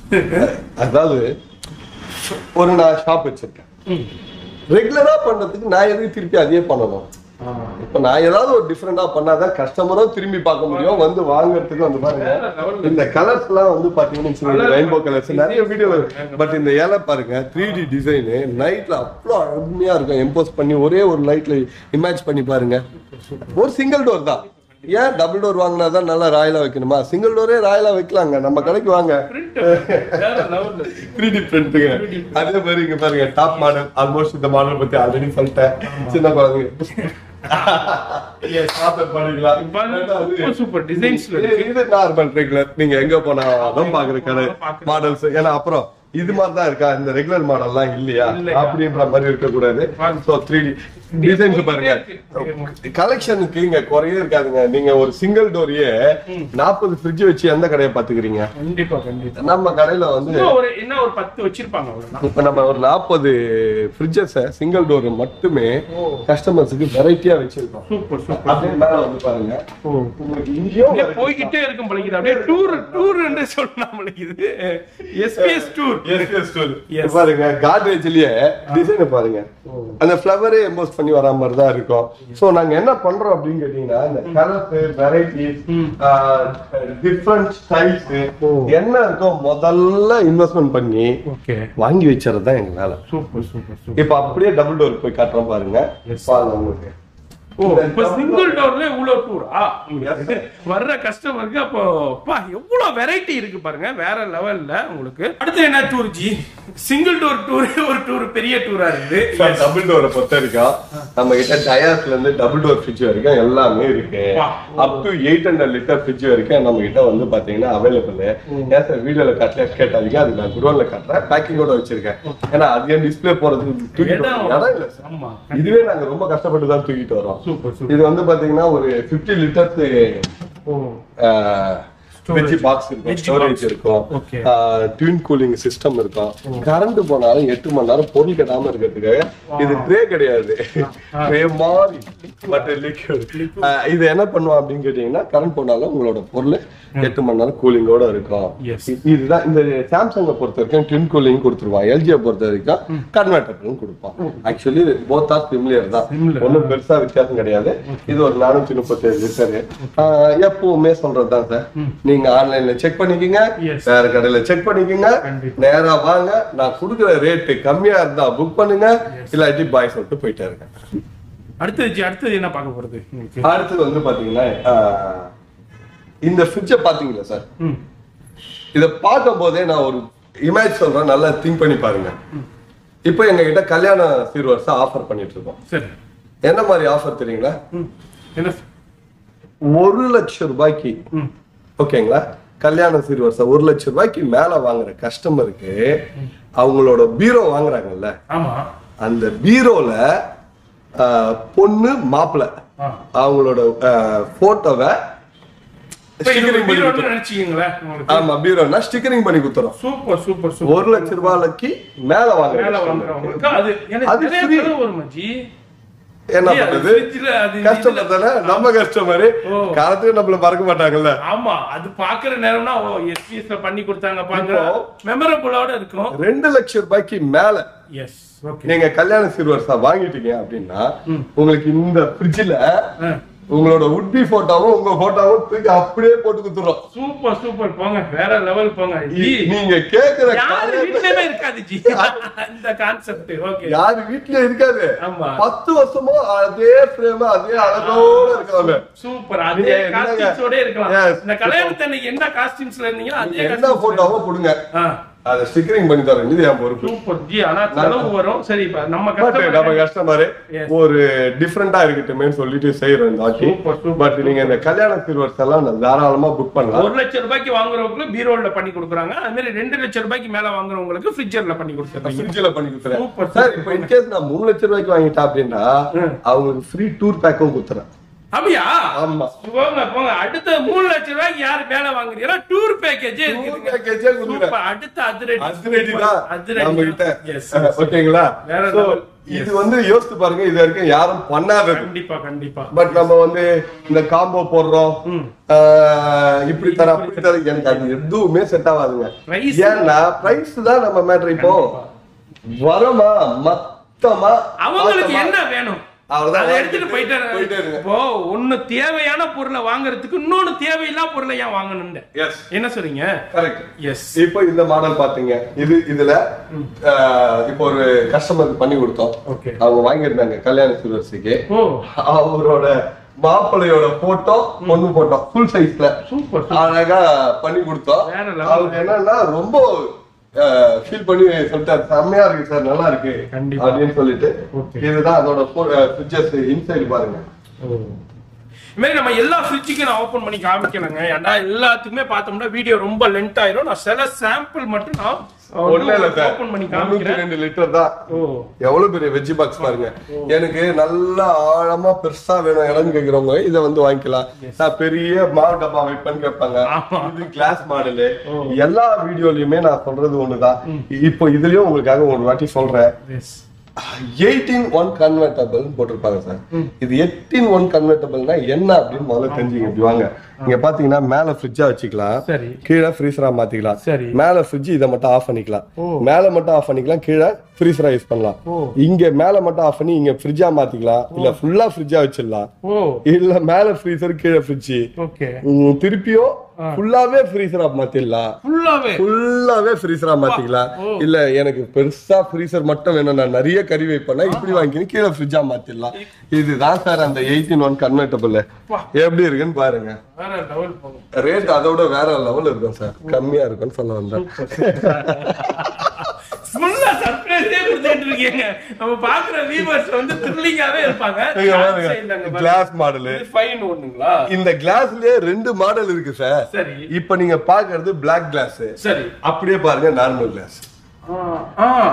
அதாவது ஒரு நான் ஷாப் வச்சிருக்கேன் ம். ரெகுலரா பண்றதுக்கு நான் எதுக்கு திருப்பி அதையே பண்ணணும் இப்ப நான் ஏதாவது ஒரு டிஃப்ரெண்டா பண்ணாதான் கஸ்டமரும் திரும்பி பார்க்க முடியும் வந்து வாங்குறதுக்கு வந்து பாருங்க வேற level ல இந்த கலர்ஸ் எல்லாம் வந்து பாத்தீங்கன்னா ரெயின்போ கலர்ஸ் நிறைய வீடியோ பட் இந்த இலை பாருங்க த்ரீ டி டிசைன் நைட்ல அவ்வளோ அருமையா இருக்கும் எம்போஸ் பண்ணி ஒரே ஒரு லைட்ல இமேஜ் பண்ணி பாருங்க ஒரு சிங்கிள் டோர் தான் ஏன் டபுள் டோர் வாங்கினா தான் நல்லா ராயலா வைக்கணுமா சிங்கிள் டோரே ராயலா வைக்கலாங்க நம்ம கடைக்கு வாங்க Print வேற level ல இருக்கு. த்ரீ டி பிரிண்ட்டுங்க அதே மாதிரி இங்க பாருங்க டாப் மாடல் ஆல்மோஸ்ட் இந்த மாடல் பத்தி ஆல்ரெடி சொல்லிட்டேன் சின்ன குழந்தைங்க பண்ணிக்கலாம் super, super designs ல இது- இது நார்மல் ரெகுலர் நீங்க எங்க போனாலும் பாக்குற கடை மாடல்ஸ் ஏன்னா அப்புறம் இது மாதிரி தான் இருக்கா இந்த ரெகுலர் மாடல்லாம் இல்லையா இல்லையா. அப்படின்ற மாதிரி இருக்க கூடாது சோ த்ரீ டி டிசைன்ஸ் பாருங்க கலெக்ஷனுக்கு இங்க குறையே இருக்காதுங்க நீங்க ஒரு சிங்கிள் டோரியே நாற்பது ஃப்ரிட்ஜ் வச்சு எந்த கடையை பாத்துக்கிறீங்க கண்டிப்பா கண்டிப்பா நம்ம கடையில வந்து இன்னும் ஒரு என்ன ஒரு பத்து வச்சிருப்பாங்க அவ்வளவுதான் இப்ப நம்ம ஒரு நாற்பது ஃப்ரிட்ஜஸ் சிங்கிள் டோர் மட்டுமே ஓ. கஸ்டமர்ஸுக்கு வெரைட்டியா வச்சிருக்கோம் சூப்பர் சூப்பர் அப்படியே மேல வந்து பாருங்க உங்களுக்கு இங்கேயும் அப்படியே போய்கிட்டே இருக்கும் பழகிது அப்படியே டூர் டூர் என்று சொன்னா பழகிது SBS door Yes, yes, Yes. பாருங்க காட்ரேஜ்லயே டிசைன் பாருங்க அந்த ஃபிளவரே எம்போஸ் பண்ணி வர மாதிரி தான் இருக்கும் சோ நாங்க என்ன பண்றோம் அப்படின்னு கேட்டீங்கன்னா இந்த கலர்ஸ் வெரைட்டிஸ் டிஃப்ரெண்ட் ஸ்டைல்ஸ் என்ன இருக்கோ முதல்ல இன்வெஸ்ட்மெண்ட் பண்ணி ஓகே வாங்கி வச்சறது தான் எங்க வேலை சூப்பர் சூப்பர் சூப்பர் இப்ப அப்படியே டபுள் டோர் போய் காட்டுறோம் பாருங்க பாருங்க உங்களுக்கு ஓ இப்ப சிங்கிள் டோர்ல இவ்வளவு டூரா வர்ற கஸ்டமருக்கு அப்போ பா எவ்வளவு வெரைட்டி இருக்கு பாருங்க வேற லெவல்ல உங்களுக்கு அடுத்து என்ன டூர் ஜி சிங்கிள் டோர் டூர் ஒரு டூர் பெரிய டூரா இருக்கு டபுள் டோரை பொறுத்த வரைக்கும் நம்ம கிட்ட டயர்ஸ்ல இருந்து டபுள் டோர் ஃப்ரிட்ஜ் வரைக்கும் எல்லாமே இருக்கு வா. Up to eight hundred litre fridge வரைக்கும் நம்ம கிட்ட வந்து பாத்தீங்கன்னா அவைலபிள் ஏன் சார் வீடியோல காட்டல கேட்டாதீங்க அது நான் குடோன்ல காட்டுறேன் பேக்கிங்கோட வச்சிருக்கேன் ஏன்னா அது ஏன் டிஸ்பிளே போறதுக்கு தூக்கிட்டு இடம் வர இடம் இல்ல சார் ஆமா இதுவே நாங்க ரொம்ப கஷ்டப்பட்டு தான் தூக்கிட்டு வரோம் சூப்பர் சூப்பர் இது வந்து பாத்தீங்கன்னா ஒரு 50 லிட்டர்ஸ் ஓ வெஜ் பாக்ஸ் இருக்கும் Veg ஸ்டோரேஜ் box. இருக்கும் Okay. டியூன் கூலிங் சிஸ்டம் இருக்கும் கரண்ட் போனாலும் எட்டு மணி நேரம் பொருள் கெடாம இருக்கிறதுக்காக இது ட்ரே கிடையாது ட்ரே மாதிரி பட் லிக்விட் இது என்ன பண்ணுவோம் அப்படின்னு கேட்டீங்கன்னா கரண்ட் போனாலும் உங்களோட பொருள் எட்டு மணி நேரம் கூலிங்கோட இருக்கும் Yes. இ- இதுதான் இந்த சாம்சங்கை பொறுத்த வரைக்கும் ட்வின் கூலிங் கொடுத்துருவான் எல்ஜியை பொறுத்த வரைக்கும் கன்வெர்டபிளும் கொடுப்பான் ஆக்சுவலி போத் ஆர் சிமிலியர் தான் ஒன்றும் பெருசா வித்தியாசம் கிடையாது இது ஒரு நானூத்தி முப்பத்தி ஏழு லிட்டரு எப்பவுமே சொல்றது தான் சார் நீங்க ஆன்லைன்ல செக் பண்ணிக்கோங்க Yes. வேற கடையில செக் பண்ணிக்கோங்க கண்டிப்பா. நேரா வாங்க நான் கொடுக்குற ரேட்டு கம்மியா இருந்தா புக் பண்ணுங்க இல்லாட்டி பாய் சொல்லிட்டு போயிட்டே இருக்கேன் அடுத்தது ஜி, அடுத்தது என்ன பார்க்க போறது உங்களுக்கு? அடுத்தது வந்து பாத்தீங்கன்னா ஆஹ், இந்த ஃப்ரிட்ஜை பாத்தீங்களா சார் ம். இதை பார்க்கும் போதே நான் ஒரு இமேஜ் சொல்றேன் நல்லா திங்க் பண்ணி பாருங்க இப்போ எங்க கிட்ட கல்யாண சீர்வரிசை ஆஃபர் பண்ணிட்டு இருக்கோம் சரி என்ன மாதிரி ஆஃபர் தெரியுங்களா ம். என்ன ஒரு லட்சம் ரூபாய்க்கு ம். ஓகேங்களா கல்யாண சீர்வரிசை ஒரு லட்சம் ரூபாய்க்கு மேல வாங்குற கஸ்டமருக்கு அவங்களோட பீரோ வாங்குறாங்கல்ல ஆமா அந்த பீரோல ஆஹ், பொண்ணு மாப்பிள்ளை ஆ. அவங்களோட போட்டோவை இப்ப இது ஒரு பீரோன்னு நினைச்சுக்கீங்களேன் உங்களுக்கு. ஆமா பீரோனா ஸ்டிக்கரிங் பண்ணி கொடுத்துறோம் சூப்பர் சூப்பர் சூப்பர் ஒரு லட்சம் ரூபாய்க்கு மேல வாங்குற மேல customer. வாங்குறவங்களுக்கு அது எனக்கு அது நிறைய free. செலவு வருமா ஜி என்ன ஜி, அது பண்றது fridge-ல அது கஸ்டமர் தானே நம்ம கஸ்டமர் ஓ. காலத்துக்கு நம்மள மறக்க மாட்டாங்கல்ல ஆமா அது பாக்குற நேரம்னா ஓ எஸ்பிஎஸ்ல பண்ணி கொடுத்தாங்க பாக்குற மெமரபிளோட இருக்கும் ரெண்டு லட்சம் ரூபாய்க்கு மேல எஸ் ஓகே நீங்க கல்யாண சீர்வரிசா வாங்கிட்டீங்க அப்படின்னா உங்களுக்கு இந்த ஃப்ரிட்ஜ்ல உங்களோட உட்பி போட்டோவும் உங்க போட்டோவும் தூக்கி அப்படியே போட்டு கொடுத்துறோம் சூப்பர் சூப்பர் போங்க வேற லெவல் போங்க ஜி நீங்க கேக்குற யாரு காரணம் வீட்லயுமே இருக்காது ஜி இந்த கான்செப்ட் ஓகே யாரு வீட்லயும் இருக்காது ஆமா. பத்து வருஷமும் அதே ஃப்ரேம் அதே அழகோட இருக்காங்க சூப்பர் அதே நீங்க என்னங்க? காஸ்டியூம்ஸோட இருக்கலாம் இருக்கலாம் Yes. இந்த கல்யாணத்து அன்னைக்கு என்ன காஸ்டியூம்ஸ்ல இருந்தீங்களோ அதே என்ன costumes- போட்டோவோ கொடுங்க ஆ அதை ஸ்டிக்கரிங் பண்ணி தரேன் இது என் பொறுப்பு சூப்பர் ஜி ஆனா செலவு வரும் சரி இப்ப நம்ம பட் நம்ம கஸ்டமர் கஸ்டமர் Yes. ஒரு டிஃப்ரெண்டா இருக்கட்டுமே சொல்லிட்டு செய்யறோம் இந்த வாட்டி Super, super, பட் நீங்க இந்த கல்யாண சீர்வரிசை எல்லாம் நான் தாராளமா புக் பண்ணலாம் ஒரு லட்சம் ரூபாய்க்கு வாங்குறவங்களுக்கு பீரோல்ல பண்ணி கொடுக்குறாங்க அது மாதிரி ரெண்டு லட்சம் ரூபாய்க்கு மேல வாங்குறவங்களுக்கு ஃப்ரிட்ஜர்ல பண்ணி கொடுத்துறாங்க ஃப்ரிட்ஜ்ல பண்ணி Super, கொடுத்துறேன் சார் இப்போ இன்கேஸ் நான் மூணு லட்சம் ரூபாய்க்கு வாங்கிட்டேன் அப்படின்னா அவங்களுக்கு ஃப்ரீ டூர் பேக்கும் கொடுத்துறேன் அப்படியா ஆமா போங்க போங்க அடுத்த மூணு லட்சம் ரூபாய்க்கு யாரு மேல வாங்குறீங்களா டூர் பேக்கேஜே Tour package ஏ கொடுக்குறேன். சூப்பர் அடுத்த அதிரடி அதிரடி தான் அதிரடி நம்ம கிட்ட எஸ் ஓகேங்களா வேற So, level. இது வந்து யோசித்து பாருங்க இது வரைக்கும் யாரும் பண்ணாதது கண்டிப்பா கண்டிப்பா பட் நம்ம வந்து இந்த காம்போ போடுறோம் ஆஹ் இப்படி தர அப்படி தர எனக்கு அது எதுவுமே செட் ஆகாதுங்க Price. ஏன்னா பிரைஸ் தான் நம்ம மேட்ரு இப்போ வரமா மொத்தமா அவங்களுக்கு மொத்தமா- என்ன வேணும் அவ்வளவுதான். அதை எடுத்துட்டு போயிட்டு போயிட்டே இருங்க. இப்போ ஒண்ணு தேவையான பொருளை வாங்குறதுக்கு இன்னொன்னு தேவையில்லாத பொருளை ஏன் வாங்கணும்னு எஸ் என்ன சொல்றீங்க கரெக்ட் எஸ் இப்போ இந்த மாடல் பாத்தீங்க இது இதுல ஆஹ் இப்போ ஒரு கஸ்டமருக்கு பண்ணி கொடுத்தோம் ஓகே அவங்க வாங்கியிருந்தாங்க கல்யாண சிறுவரிசைக்கு ஓ அவரோட மாப்பிள்ளையோட போட்டோ பொண்ணு போட்டோ ஃபுல் சைஸ்ல சூப்பர் அழகா பண்ணி கொடுத்தோம் வேற level. அவருக்கு என்னன்னா ரொம்ப ஃபீல் பண்ணி சொல்லிட்டாரு செம்மையா இருக்கு சார் நல்லா இருக்கு கண்டிப்பா. அப்படின்னு சொல்லிட்டு Okay. இதுதான் அதோட ஃபிரிட்ஜஸ் இன்சைடு பாருங்க இது மாதிரி நம்ம எல்லா ஃப்ரிட்ஜுக்கும் நான் ஓபன் பண்ணி காமிக்கலங்க ஏன்டா எல்லாத்துக்குமே பார்த்தோம்னா வீடியோ ரொம்ப லென்த் ஆயிரும் நான் சில சாம்பிள் மட்டும் நான் ஒண்ணு இல்ல சார் ஓபன் பண்ணி முன்னூத்தி காமிக்கிறேன் ரெண்டு லிட்டர் தான் ஓ எவ்வளவு பெரிய வெஜ் பாக்ஸ் பாருங்க எனக்கு நல்லா ஆழமா பெருசா வேணும் இடம் கேக்குறவங்க இத வந்து வாங்கிக்கலாம் நான் பெரிய மால் டப்பா வைப்பேன்னு கேட்பாங்க ஆமா. இது கிளாஸ் மாடலு எல்லா வீடியோலயுமே நான் சொல்றது ஒண்ணுதான் இப்போ இதுலயும் உங்களுக்காக ஒரு வாட்டி சொல்றேன் எஸ் எயிட்டீன் ஒன் கன்வெர்டபிள் போட்டிருப்பாங்க சார் இது எயிட்டீன் ஒன் கன்வெர்டபிள்னா என்ன அப்படின்னு முதல்ல தெரிஞ்சுங்க இப்படி வாங்க இங்க பாத்தீங்கன்னா மேல ஃப்ரிட்ஜா வச்சுக்கலாம் சரி கீழே ஃப்ரீசரா மாத்திக்கலாம் சரி. மேல ஃப்ரிட்ஜ் இதை மட்டும் ஆஃப் பண்ணிக்கலாம் மேல மட்டும் ஆஃப் பண்ணிக்கலாம் கீழே ஃப்ரீசரா யூஸ் பண்ணலாம் ஓ. இங்க மேல மட்டும் ஆஃப் பண்ணி இங்க ஃப்ரிட்ஜா மாத்திக்கலாம் இல்ல ஃபுல்லா ஃப்ரிட்ஜா வச்சிடலாம் ஓ இல்ல மேல ஃப்ரீசர் கீழே ஃப்ரிட்ஜ் ஓகே திருப்பியும் ஃபுல்லாவே ஃப்ரீசரா மாத்திடலாம் ஃபுல்லாவே ஃபுல்லாவே ஃப்ரீசரா மாத்திக்கலாம் இல்ல எனக்கு பெருசா ஃப்ரீசர் மட்டும் வேணும் நான் நிறைய கறி வைப்பேன்னா இப்படி வாங்கிக்கின்னு கீழே ஃப்ரிட்ஜா மாத்திடலாம் இதுதான் சார் அந்த எயிட்டீன் ஒன் கன்வெர்டபிள் எப்படி இருக்குன்னு பாருங்க வேற லெவல் போகும் ரேட் அதோட வேற லெவல் இருக்கும் சார் கம்மியா இருக்கும்னு சொல்ல வந்தேன் ஃபுல்லா சர்ப்ரைஸே கொடுத்துட்டு இருக்கீங்க நம்ம பாக்குற வியூவர்ஸ் வந்து த்ரில்லிங்காவே இருப்பாங்க கிளாஸ் மாடலு ஃபைன் ஒண்ணுங்களா இந்த கிளாஸ்லயே ரெண்டு மாடல் இருக்கு சார் சரி இப்ப நீங்க பாக்குறது பிளாக் கிளாஸ் சரி அப்படியே பாருங்க நார்மல் கிளாஸ் ஆ, ஆ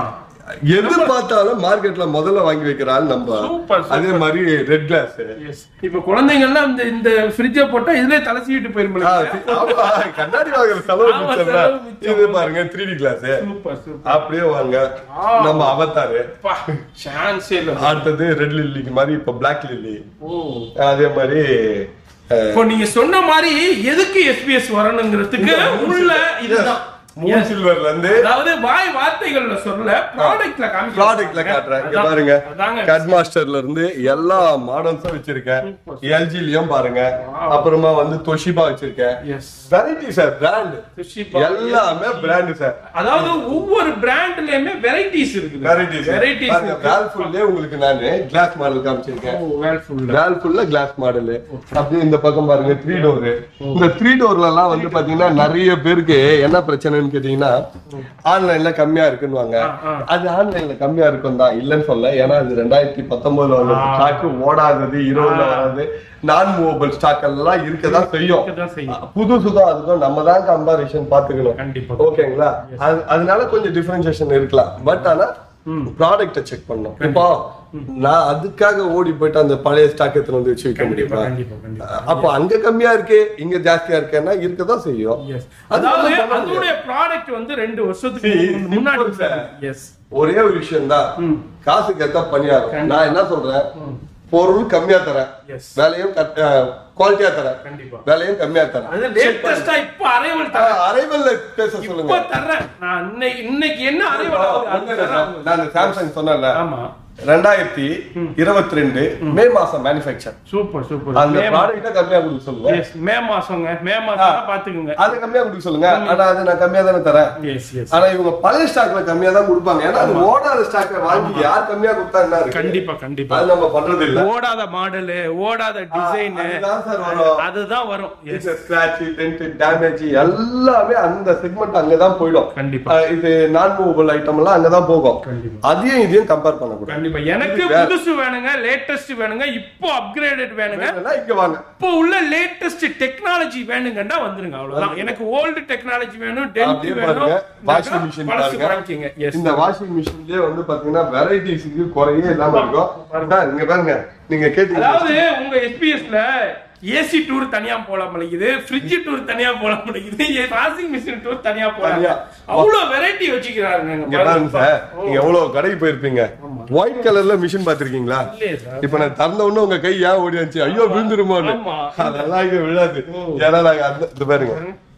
எது பார்த்தாலும் மார்க்கெட்ல முதல்ல வாங்கி வைக்கிற ஆள் நம்ம Super, super. அதே மாதிரி ரெட் கிளாஸ் இப்ப குழந்தைங்கள்லாம் இந்த இந்த ஃப்ரிட்ஜை போட்டா இதுலயே தலை சீட்டு போயிருமில்ல கண்ணாடி வாங்குற செலவு ஆமா, மிச்சம்ல. செலவு மிச்சம். இது பாருங்க three D glass super super அப்படியே வாங்க ஆ. நம்ம அவத்தாரு பா சான்ஸே இல்ல அடுத்தது ரெட் லில்லிக்கு மாதிரி இப்ப பிளாக் லில்லி ஓ அதே மாதிரி அஹ், இப்போ நீங்க சொன்ன மாதிரி எதுக்கு எஸ்பிஎஸ் வரணுங்கிறதுக்கு உள்ள இதுதான் மூன் சில்வர்ல இருந்து அதாவது வாய் வார்த்தைகள்ல சொல்ல ப்ராடக்ட்ல காமிக்க ப்ராடக்ட்ல காட்டுறேன் இங்க அதான், பாருங்க அதாங்க கட் மாஸ்டர்ல இருந்து எல்லா மாடல்ஸும் வச்சிருக்கேன் எல்ஜிலயும் பாருங்க அப்புறமா வந்து தொஷிபா வச்சிருக்கேன் எஸ் வெரைட்டி சார் பிராண்ட் எல்லாமே பிராண்ட் சார் அதாவது ஒவ்வொரு பிராண்ட்லயுமே வெரைட்டிஸ் இருக்குது வெரைட்டிஸ் வெரைட்டிஸ் வேல்ஃபுல்லே உங்களுக்கு நானு கிளாஸ் மாடல் காமிச்சிருக்கேன் வேல்ஃபுல் வேல்ஃபுல்ல கிளாஸ் மாடல் அப்படியே இந்த பக்கம் பாருங்க த்ரீ டோர் இந்த த்ரீ டோர்ல எல்லாம் வந்து பாத்தீங்கன்னா நிறைய பேருக்கு என்ன பிரச்சனைன்னு கேட்டீங்கன்னா ஆன்லைன்ல கம்மியா இருக்குன்னுவாங்க அது ஆன்லைன்ல கம்மியா இருக்கும் தான் இல்லைன்னு சொல்ல ஏன்னா அது ரெண்டாயிரத்தி பத்தொன்பதுல வந்து ஸ்டாக் ஓடாதது இருபதுல வராது நான் மூவபிள் ஸ்டாக் எல்லாம் இருக்கதான் செய்யும் தான் செய்யும் புதுசுதான் அதுக்கும் நம்ம தான் கம்பாரிஷன் பாத்துக்கணும் கண்டிப்பா ஓகேங்களா அது- அதனால கொஞ்சம் டிஃபரன்சியேஷன் இருக்கலாம் பட் ஆனா ப்ராடக்ட்ட செக் பண்ணணும் இப்போ நான் அதுக்காக ஓடி போயிட்டு அந்த பழைய ஸ்டாக் எடுத்துட்டு வந்து வச்சு விற்க முடியுமா கண்டிப்பா கண்டிப்பா அப்போ அங்க கம்மியா இருக்கு இங்க ஜாஸ்தியா இருக்கேன்னா இருக்கதான் செய்யும் எஸ் அதாவது அதோடைய ப்ராடக்ட் வந்து ரெண்டு வருஷத்துக்கு See, முன்னாடி simple sir. எஸ் ஒரே ஒரு விஷயம் தான் காசுக்கு ஏத்த பணியாகும் நான் என்ன சொல்றேன் பொருள் கம்மியா தரேன் எஸ் வேலையும் குவாலிட்டியா தரேன் கண்டிப்பா வேலையும் கம்மியா தரேன் அது லேட்டஸ்டா இப்ப அரைவல் தரேன் அரைவல்ல பேச இப்ப சொல்லுங்க தர்றேன் நான் இன்னைக்கு இன்னைக்கு என்ன அரைவல் ஆகுது அது தர்றேன். நான் சாம்சங் சொன்னேன்ல ஆமா ரெண்டாயிரத்தி இருபத்தி ரெண்டு மே மாசம் மேனுஃபேக்சர் சூப்பர் சூப்பர் அந்த மே ப்ராடக்ட்ட கம்மியா கொடுக்க சொல்லுங்க எஸ் மே மாசங்க மே மாசம் பாத்துக்குங்க அது கம்மியா கொடுக்க சொல்லுங்க ஆனா அது நான் கம்மியா தானே தரேன் எஸ் எஸ் ஆனா இவங்க பழைய ஸ்டாக்ல கம்மியா தான் கொடுப்பாங்க ஏன்னா அது ஓடாத ஸ்டாக்க வாங்கி யார் கம்மியா கொடுத்தா என்ன இருக்கு கண்டிப்பா கண்டிப்பா அது நம்ம பண்றது இல்ல ஓடாத மாடலு ஓடாத டிசைன் அதுதான் சார் வரும் அதுதான் வரும் எஸ் ஸ்கிராட்ச் டென்ட் டேமேஜ் எல்லாமே அந்த செக்மெண்ட் அங்கதான் போயிடும் கண்டிப்பா அஹ் இது நான் மூவபிள் ஐட்டம் எல்லாம் அங்கதான் போகும் கண்டிப்பா அதையும் இதையும் கம்பேர் பண்ணக்கூடாது கண்டிப்பா எனக்கு புதுசு வேணுங்க லேட்டஸ்ட் வேணுங்க இப்போ அப்கிரேடட் வேணுங்க வேணும்னா இங்க வாங்க இப்போ உள்ள லேட்டஸ்ட் டெக்னாலஜி வேணுங்கன்னா வந்துருங்க அவ்வளவுதான் எனக்கு ஓல்டு டெக்னாலஜி வேணும் டென்த் அப்படியே வேணும் பாருங்க வாஷிங் மிஷின் பழசு பாருங்க வாங்கிக்கங்க எஸ் இந்த வாஷிங் மிஷின்லயே வந்து பாத்தீங்கன்னா வெரைட்டிஸ்க்கு குறையே இல்லாம இருக்கும் சார் இங்க பாருங்க நீங்க கேட்டீங்க அதாவது உங்க எஸ்பிஎஸ்ல ஏசி டூர் தனியா போல முடியுது ஃப்ரிட்ஜ் டூர் தனியா போல முடியுது வாஷிங் மிஷின் டூர் தனியா போறாங்க தனியா. அவ்வளவு வெரைட்டி வச்சுக்கிறாருங்க இங்க பாருங்க சார் நீங்க எவ்வளவு கடைக்கு போயிருப்பீங்க ஒயிட் கலர்ல மிஷின் பாத்திருக்கீங்களா இல்லையே சார் இப்ப நான் திறந்த உடனே உங்க கை ஏன் ஓடி வந்துச்சு ஐயோ விழுந்துருமோன்னு ஆமா. அதெல்லாம் இங்க விழாது ஏன்னா நாங்க அந்த இது பாருங்க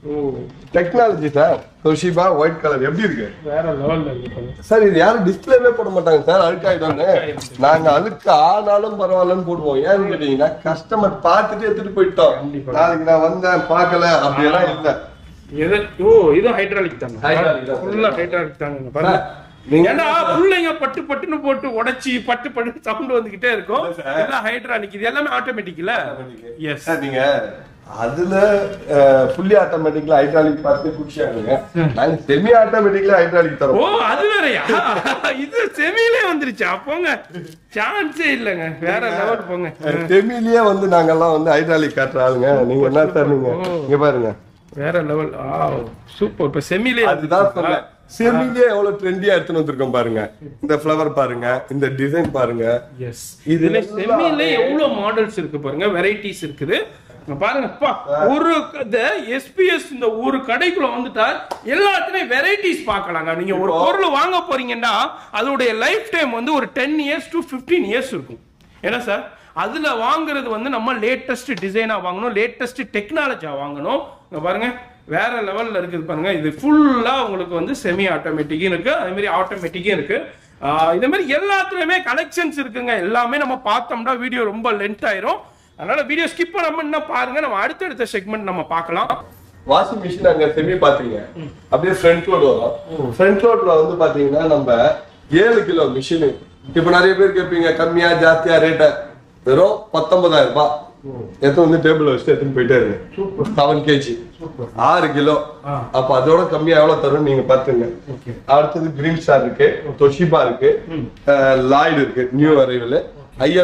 technology sir Toshiba white colour எப்படி இருக்கு வேற லெவல்ல இருக்கு சார் இது யாரும் டிஸ்பிளேவே போட மாட்டாங்க சார் அழுக்காயிடும்னு நாங்க அழுக்கு ஆனாலும் பரவாயில்லன்னு போடுவோம் ஏன்னு கேட்டீங்கன்னா கஸ்டமர் பார்த்துட்டு எடுத்துட்டு போயிட்டோம் கண்டிப்பா. நாளைக்கு நான் வந்தேன் பார்க்கல அப்படியெல்லாம் இல்ல எது ஓ இது ஹைட்ராலிக் தாங்க Hydraulic தான். ஃபுல்லா ஹைட்ராலிக் தாங்க பாருங்க நீங்க ஏன்னா பிள்ளைங்க பட்டு பட்டுன்னு போட்டு உடைச்சி பட்டு பட்டு சவுண்ட் வந்துகிட்டே இருக்கும் இல்ல sir. எல்லாம் ஹைட்ராலிக் இது எல்லாமே ஆட்டோமேட்டிக்ல எஸ் சார் நீங்க அதுல ஃபுல்லி ஆட்டோமேட்டிக்ல ஹைட்ராலிக் பார்த்து குடிச்சாங்க நாங்க செமி ஆட்டோமேட்டிக்ல ஹைட்ராலிக் ஓ தரோம் அது வேறயா இது செமிலே வந்துருச்சா போங்க சான்ஸே இல்லைங்க வேற லெவல் போங்க செமிலேயே வந்து நாங்கெல்லாம் வந்து ஹைட்ராலிக் காட்டுற ஆளுங்க நீங்க என்ன சார் நீங்க இங்க பாருங்க வேற லெவல் ஆ சூப்பர் இப்ப செமிலே அதுதான் சொன்னேன் செமிலேயே எவ்வளவு ட்ரெண்டியா எடுத்துன்னு வந்திருக்கோம் பாருங்க இந்த ஃபிளவர் பாருங்க இந்த டிசைன் பாருங்க எஸ் இதுல இதுல செமில எவ்வளவு மாடல்ஸ் இருக்கு பாருங்க வெரைட்டிஸ் இருக்குது இங்க பாருங்க அப்பா, ஒரு இந்த எஸ்பிஎஸ் இந்த ஒரு கடைக்குள்ள வந்துட்டா எல்லாத்துலயும் வெரைட்டிஸ் பார்க்கலாங்க நீங்க ஒரு பொருள் வாங்க போறீங்கன்னா அதோடைய லைஃப் டைம் வந்து ஒரு டென் இயர்ஸ் டு 15 இயர்ஸ் இருக்கும் ஏன்னா சார் அதுல வாங்குறது வந்து நம்ம லேட்டஸ்ட் டிசைனா வாங்கணும் லேட்டஸ்ட் டெக்னாலஜியா வாங்கணும் இங்க பாருங்க வேற லெவல்ல இருக்குது பாருங்க இது ஃபுல்லா உங்களுக்கு வந்து செமி ஆட்டோமேட்டிக்கும் இருக்கு அதே மாதிரி ஆட்டோமேட்டிக்கும் இருக்கு ஆஹ் இதே மாதிரி எல்லாத்துலயுமே கலெக்ஷன்ஸ் இருக்குங்க எல்லாமே நம்ம பார்த்தோம்னா வீடியோ ரொம்ப லென்த் ஆயிரும் அதனால வீடியோ ஸ்கிப் பண்ணாம இன்னும் பாருங்க நம்ம அடுத்தடுத்த செக்மெண்ட் நம்ம பார்க்கலாம் வாஷிங் மிஷின் அங்க செமி பாத்தீங்க அப்படியே ஃப்ரண்ட் லோட் வரும் ஃப்ரண்ட் லோட்ல வந்து பாத்தீங்கன்னா நம்ம ஏழு கிலோ மிஷின் இப்ப நிறைய பேர் கேட்பீங்க கம்மியா ஜாஸ்தியா ரேட்ட வெறும் பத்தொன்பதாயிரம் ரூபாய் எடுத்து வந்து டேபிள் வச்சுட்டு எடுத்துன்னு போயிட்டே இருக்கு செவன் கேஜி ஆறு கிலோ அப்ப அதோட கம்மியா எவ்வளவு தரும் நீங்க பாத்துங்க அடுத்தது கிரீன் ஸ்டார் இருக்கு தொஷிபா இருக்கு லாய்டு இருக்கு new arrival IFB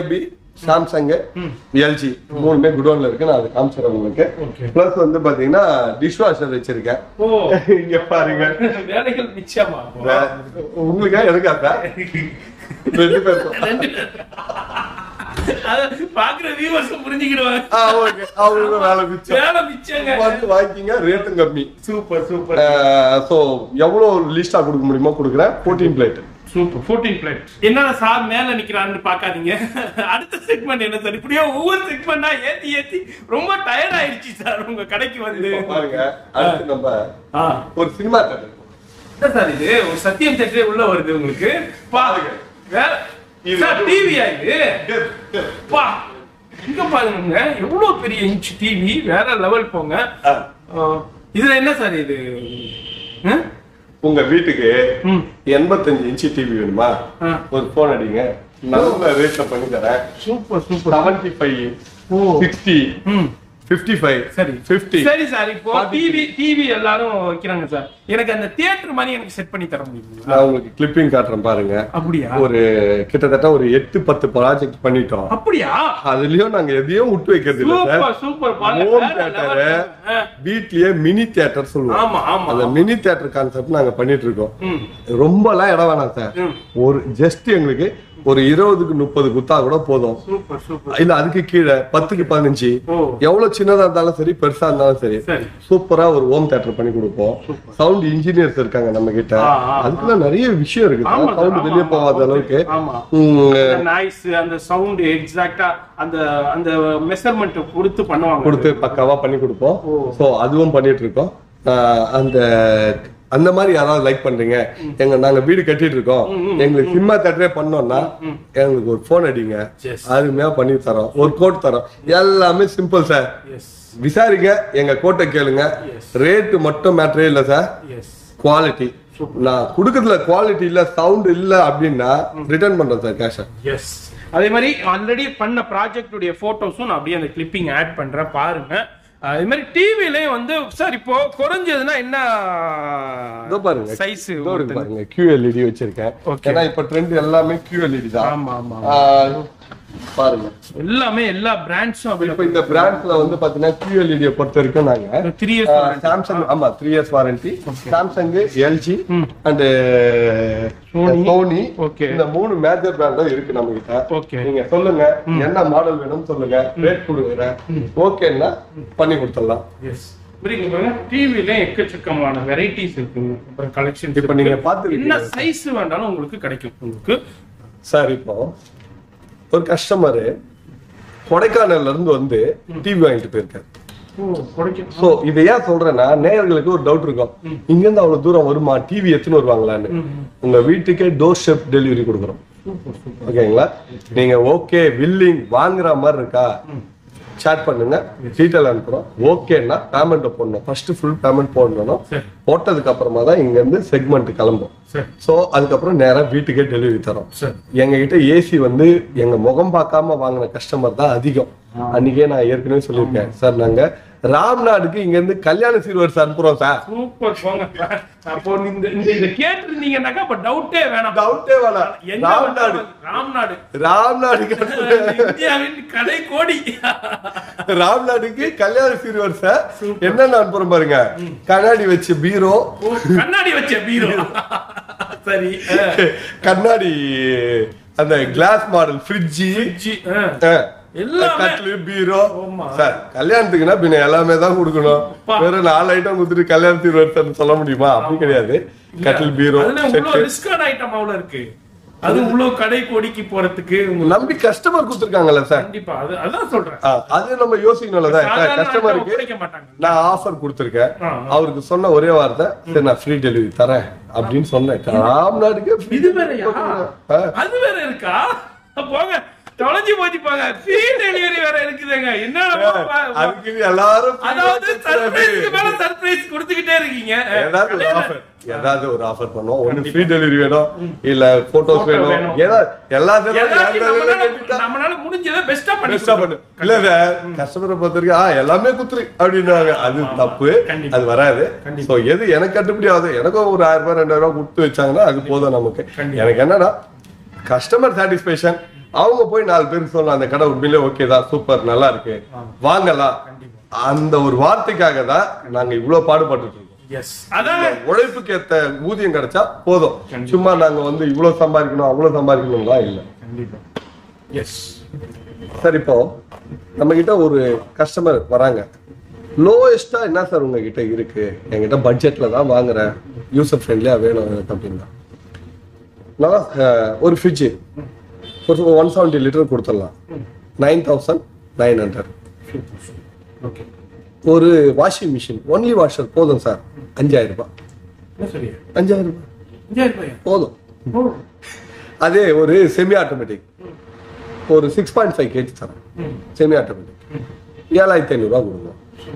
Samsung LG மூணுமே குடோன்ல இருக்கு நான் அது காமிச்சிடறேன் உங்களுக்கு Okay. பிளஸ் வந்து பாத்தீங்கன்னா டிஷ் வாஷர் வச்சிருக்கேன் ஓ இங்க பாருங்க வேலைகள் நிச்சயமா உங்களுக்கா எனக்கா ரெண்டு பேருக்கும் ரெண்டு அத பாக்குற வியூவர்ஸ் புரிஞ்சுக்கிடுவாங்க ஆ ஓகே அவங்களுக்கு வேலை மிச்சம் வேலை மிச்சங்க வந்து வாங்கிக்கிங்க ரேட்டும் கம்மி சூப்பர் சூப்பர் ஸோ எவ்வளோ லிஸ்டா கொடுக்க முடியுமோ கொடுக்குறேன் fourteen blade super fourteen blade என்னடா சார் மேல நிக்கிறான்னு பாக்காதீங்க அடுத்த செக்மெண்ட் என்ன சார் இப்படியே ஒவ்வொரு செக்மெண்டா ஏத்தி ஏத்தி ரொம்ப டயர்ட் ஆயிடுச்சு சார் உங்க கடைக்கு வந்து பாருங்க அடுத்து நம்ம ஆ. ஒரு சினிமா தேட்டர் என்ன சார் இது ஒரு சத்தியம் தேட்டரே உள்ள வருது உங்களுக்கு பாருங்க வேற இது சார் வந்து- டிவியா இது பா இங்க பாருங்க எவ்வளவு பெரிய இன்ச் டிவி வேற லெவல் போங்க ஆ. ஆ, இதுல என்ன சார் இது ஆ? உங்க வீட்டுக்கு ம். எண்பத்தஞ்சு இன்ச்சு டிவி வேணுமா ஆ. ஒரு போன் அடிங்க நல்ல ரேட்ல பண்ணி தரேன் சூப்பர் சூப்பர் செவன்டி ஃபைவ் ஓ. சிக்ஸ்டி ம் ஃபிஃப்டி ஃபைவ் சரி ஃபிஃப்டி சரி சார் இப்போ Forty. டிவி டிவி எல்லாரும் வைக்கிறாங்க சார் எனக்கு அந்த தியேட்டர் மாதிரி எனக்கு செட் பண்ணி தர முடியுமா நான் உங்களுக்கு கிளிப்பிங் காட்டுறேன் பாருங்க அப்படியா ஒரு கிட்டத்தட்ட ஒரு எட்டு பத்து ப்ராஜெக்ட் பண்ணிட்டோம் அப்படியா அதுலயும் நாங்க எதையும் விட்டு வைக்கிறது இல்ல super sir super home theatre வீட்லயே மினி தியேட்டர் சொல்லுவோம் ஆமா ஆமா அந்த மினி தியேட்டர் கான்செப்ட் நாங்க பண்ணிட்டு இருக்கோம் ம் ரொம்பலாம் இடம் வேணாம் சார் ம். ஒரு ஜஸ்ட் எங்களுக்கு ஒரு இருபதுக்கு முப்பது குத்தா கூட போதும் சூப்பர் சூப்பர் இல்ல அதுக்கு கீழே பத்துக்கு பதினஞ்சு ஓ. எவ்வளவு சின்னதா இருந்தாலும் சரி பெருசா இருந்தாலும் சரி சரி. சூப்பரா ஒரு ஹோம் தியேட்டர் பண்ணி கொடுப்போம் சவுண்ட் இன்ஜினியர்ஸ் இருக்காங்க நம்ம கிட்ட ஆ, ஆ, அதுக்குலாம் நிறைய விஷயம் இருக்கு ஆமா சார், சவுண்ட் ஆமா, வெளியே ஆமா, போகாத okay. அளவுக்கு ஆமா. ம், நாய்ஸ் அந்த சவுண்ட் எக்ஸாக்ட்டா அந்த அந்த மெஷர்மெண்ட் கொடுத்து பண்ணுவாங்க கொடுத்து பக்காவா பண்ணி கொடுப்போம் ஓ. சோ அதுவும் பண்ணிட்டு இருக்கோம் ஆஹ் அந்த அந்த மாதிரி யாராவது லைக் பண்றீங்க எங்க நாங்க வீடு கட்டிட்டு இருக்கோம் எங்களுக்கு சினிமா தேட்டரே பண்ணோம்னா எங்களுக்கு ஒரு போன் அடிங்க Yes. அருமையா பண்ணி தரோம் ஒரு கோட் தரோம் எல்லாமே சிம்பிள் சார் எஸ் விசாரிங்க எங்க கோட்டை கேளுங்க Yes. ரேட்டு மட்டும் மேட்டரே இல்ல சார் எஸ் குவாலிட்டி நான் கொடுக்கறதுல குவாலிட்டி இல்ல சவுண்ட் இல்ல அப்படின்னா ரிட்டர்ன் பண்றேன் சார் கேஷ எஸ் அதே மாதிரி ஆல்ரெடி பண்ண ப்ராஜெக்ட் உடைய போட்டோஸும் நான் அப்படியே அந்த கிளிப்பிங் ஆட் பண்றேன் பாருங்க அதே மாதிரி டிவிலயும் வந்து சார் இப்போ குறைஞ்சதுன்னா என்ன இதோ பாருங்க சைஸ் இதோ இருக்கு பாருங்க QLED வச்சிருக்கேன் Okay. ஏன்னா இப்ப ட்ரெண்ட் எல்லாமே QLED தான் ஆமா ஆமா ஆஹ் பாருங்க எல்லாமே எல்லா பிராண்ட்ஸும் இப்ப அவைலபிள் இந்த பிராண்ட்ஸ்ல வந்து பாத்தீங்கன்னா QLED -ய பொறுத்த வரைக்கும் நாங்க த்ரீ இயர்ஸ் சாம்சங் ஆமா three years warranty Samsung LG and Sony. Sony Okay. இந்த மூணு மேஜர் பிராண்டும் இருக்கு நம்ம கிட்ட Okay. நீங்க சொல்லுங்க என்ன மாடல் வேணும் சொல்லுங்க ரேட் கொடுக்குறேன் ஓகேன்னா பண்ணி கொடுத்துடலாம் எஸ் டிவில எக்கச்சக்கமான வெரைட்டிஸ் இருக்குங்க அப்புறம் கலெக்ஷன் இப்ப நீங்க பாத்துருக்கீங்க. என்ன சைஸ் வேண்டாலும் உங்களுக்கு கிடைக்கும் உங்களுக்கு சார் இப்போ ஒரு கஸ்டமர் கொடைக்கானல்ல இருந்து வந்து டிவி வாங்கிட்டு போயிருக்காரு கிடைக்கும் சோ இதை ஏன் சொல்றேன்னா நேயர்களுக்கு ஒரு டவுட் இருக்கும் இங்க இருந்து அவ்வளவு தூரம் வருமா டிவி எத்தனை வருவாங்களான்னு உங்க வீட்டுக்கே டோர் ஸ்டெப் டெலிவரி கொடுக்குறோம் ஓகேங்களா நீங்க ஓகே வில்லிங் வாங்குற மாதிரி இருக்கா chat பண்ணுங்க டீட்டெயில் அனுப்புறோம் ஓகேன்னா பேமெண்ட் போடணும் ஃபர்ஸ்ட் ஃபுல் பேமெண்ட் போடணும் சரி. போட்டதுக்கு அப்புறமா தான் இங்க இருந்து செக்மெண்ட் கிளம்பும் சரி சோ அதுக்கப்புறம் நேரா வீட்டுக்கே டெலிவரி தரோம் சரி எங்க கிட்ட ஏசி வந்து எங்க முகம் பார்க்காம வாங்கின கஸ்டமர் தான் அதிகம் அன்னைக்கே நான் ஏற்கனவே சொல்லியிருக்கேன் சார் நாங்க ராம்நாடுக்கு இங்க இருந்து கல்யாண சீர்வரிசை அனுப்புறோம் சார் சூப்பர் போங்க அப்போ இந்த இந்த இத கேட்டிருந்தீங்கன்னாக்கா அப்ப டவுட்டே வேணாம் டவுட்டே வேணாம் எங்க ராம்நாடு வேணாலும் ராம்நாடு ராம்நாடுக்கு அனுப்புறேன். இந்தியாவின் கடை கோடி ராம்நாடுக்கு கல்யாண சீர்வரிசை என்னென்ன அனுப்புறோம் பாருங்க கண்ணாடி வச்ச பீரோ ஓ, கண்ணாடி வச்ச பீரோ சரி கண்ணாடி அந்த கிளாஸ் மாடல் ஃப்ரிட்ஜி ஜி, ஆ. எல்லாமே. கட்லு பீரோ ஆமா. சார் கல்யாணத்துக்குன்னா பின்ன எல்லாமே தான் கொடுக்கணும் அப்பா. வெறும் நாலு ஐட்டம் கொடுத்துட்டு கல்யாண தீர்வு சொல்ல முடியுமா அப்படி கிடையாது கட்டில் பீரோ அதுல இவ்வளவு ரிஸ்கான ஐட்டம் அவ்வளவு இருக்கு அது இவ்வளவு கடை கோடிக்கு போறதுக்கு உங்களுக்கு நம்பி கஸ்டமர் கொடுத்துருக்காங்கல்ல சார் கண்டிப்பா அது அதான் சொல்றேன் ஆ, அது நம்ம யோசிக்கணும்ல சார் சாதாரண ஆட்கள் கஸ்டமருக்கு ஒப்படைக்க மாட்டாங்க நான் ஆஃபர் கொடுத்துருக்கேன் ஆ, அவருக்கு சொன்ன ஒரே வார்த்தை சரி நான் ஃப்ரீ டெலிவரி தரேன் அப்படின்னு சொன்னேன் ராம்நாடுக்கு free இது delivery வேறயா கொடுக்குறேன். ஆ. அது வேற இருக்கா போங்க தொலைஞ்சு போச்சு போங்க ஃப்ரீ டெலிவரி வேற இருக்குதுங்க என்ன அதுக்கு எல்லாரும் free அதாவது வச்சிருக்காரு. சர்ப்ரைஸ்க்கு மேல சர்ப்ரைஸ் கொடுத்துக்கிட்டே இருக்கீங்க ஏதாவது ஒரு ஆஃபர் ஏதாவது ஒரு ஆஃபர் பண்ணுவோம் ஒண்ணு ஃப்ரீ டெலிவரி வேணும் இல்ல போட்டோஸ் Photo வேணும் வேணும். ஏதாவது எல்லாத்தையும் எல்லாத்தையும் நம்மளால கேட்டுட்டா நம்மளால முடிஞ்சதை பெஸ்டா பண்ணி பெஸ்டா பண்ணு இல்ல சார் கஸ்டமரை பொறுத்த வரைக்கும் ஆ எல்லாமே குத்துரு அப்படின்னுவாங்க அது தப்பு கண்டிப்பா. அது வராது கண்டிப்பா. சோ எது எனக்கு கட்டுப்படி ஆகுது எனக்கும் ஒரு ஆயிரம் ரூபாய் ரெண்டாயிரம் ரூபாய் கொடுத்து வச்சாங்கன்னா அது போதும் நமக்கு கண்டிப்பா. எனக்கு என்னன்னா கஸ்டமர் சாட்டிஸ்பேக்ஷன் அவங்க போய் நாலு பேருக்கு சொல்லலாம் அந்த கடை உண்மையிலே ஓகே தான் சூப்பர் நல்லா இருக்கு வாங்கலாம் அந்த ஒரு வார்த்தைக்காக தான் நாங்க இவ்வளவு பாடுபட்டுட்டு இருக்கோம் எஸ் அதான் உழைப்புக்கு ஏத்த ஊதியம் கிடைச்சா போதும் சும்மா நாங்க வந்து இவ்வளவு சம்பாதிக்கணும் அவ்வளவு சம்பாதிக்கணும்லாம் இல்ல கண்டிப்பா எஸ் சார் இப்போ நம்ம கிட்ட ஒரு கஸ்டமர் வராங்க லோயஸ்டா என்ன சார் உங்ககிட்ட இருக்கு என்கிட்ட பட்ஜெட்ல தான் வாங்குறேன் யூசர் ஃப்ரெண்ட்லியா வேணும் எனக்கு அப்படின்னா நான் அஹ், ஒரு ஃப்ரிட்ஜு ஒரு ஒன் செவன்ட்டி லிட்டர் கொடுத்துடலாம் nine thousand nine hundred okay ஒரு வாஷிங் மிஷின் ஒன்லி வாஷர் போதும் சார் அஞ்சாயிரம் ரூபாய் என்ன சரியா அஞ்சாயிரம் ரூபாய் அஞ்சாயிரம் ரூபாயா போதும் ஓ அதே ஒரு செமி ஆட்டோமேட்டிக் ஒரு சிக்ஸ் பாயிண்ட் ஃபைவ் கேஜி தரேன் செமி ஆட்டோமேட்டிக் ஏழாயிரத்தி ஐநூறுரூவா கொடுங்க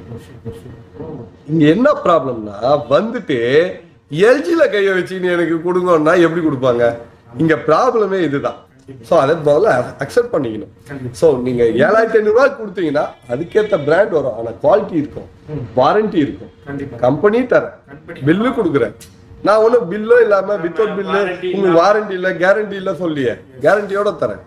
இங்க என்ன ப்ராப்ளம்னா வந்துட்டு எல்ஜில கைய வச்சுன்னு எனக்கு கொடுங்கன்னா எப்படி கொடுப்பாங்க இங்க ப்ராப்ளமே இதுதான் ஸோ அதை முதல்ல அக்செப்ட் பண்ணிக்கணும் ஸோ நீங்க ஏழாயிரத்தி ஐநூறுரூவா கொடுத்தீங்கன்னா அதுக்கேற்ற பிராண்ட் வரும் ஆனா குவாலிட்டி இருக்கும் வாரண்டி இருக்கும் கண்டிப்பா கம்பெனி தரேன் பில்லு கொடுக்குறேன் நான் ஒன்றும் பில்லும் இல்லாம வித்தவுட் பில்லு Warranty உங்களுக்கு வாரண்டி இல்ல கேரண்டி இல்ல சொல்லியே கேரண்டியோட தரேன்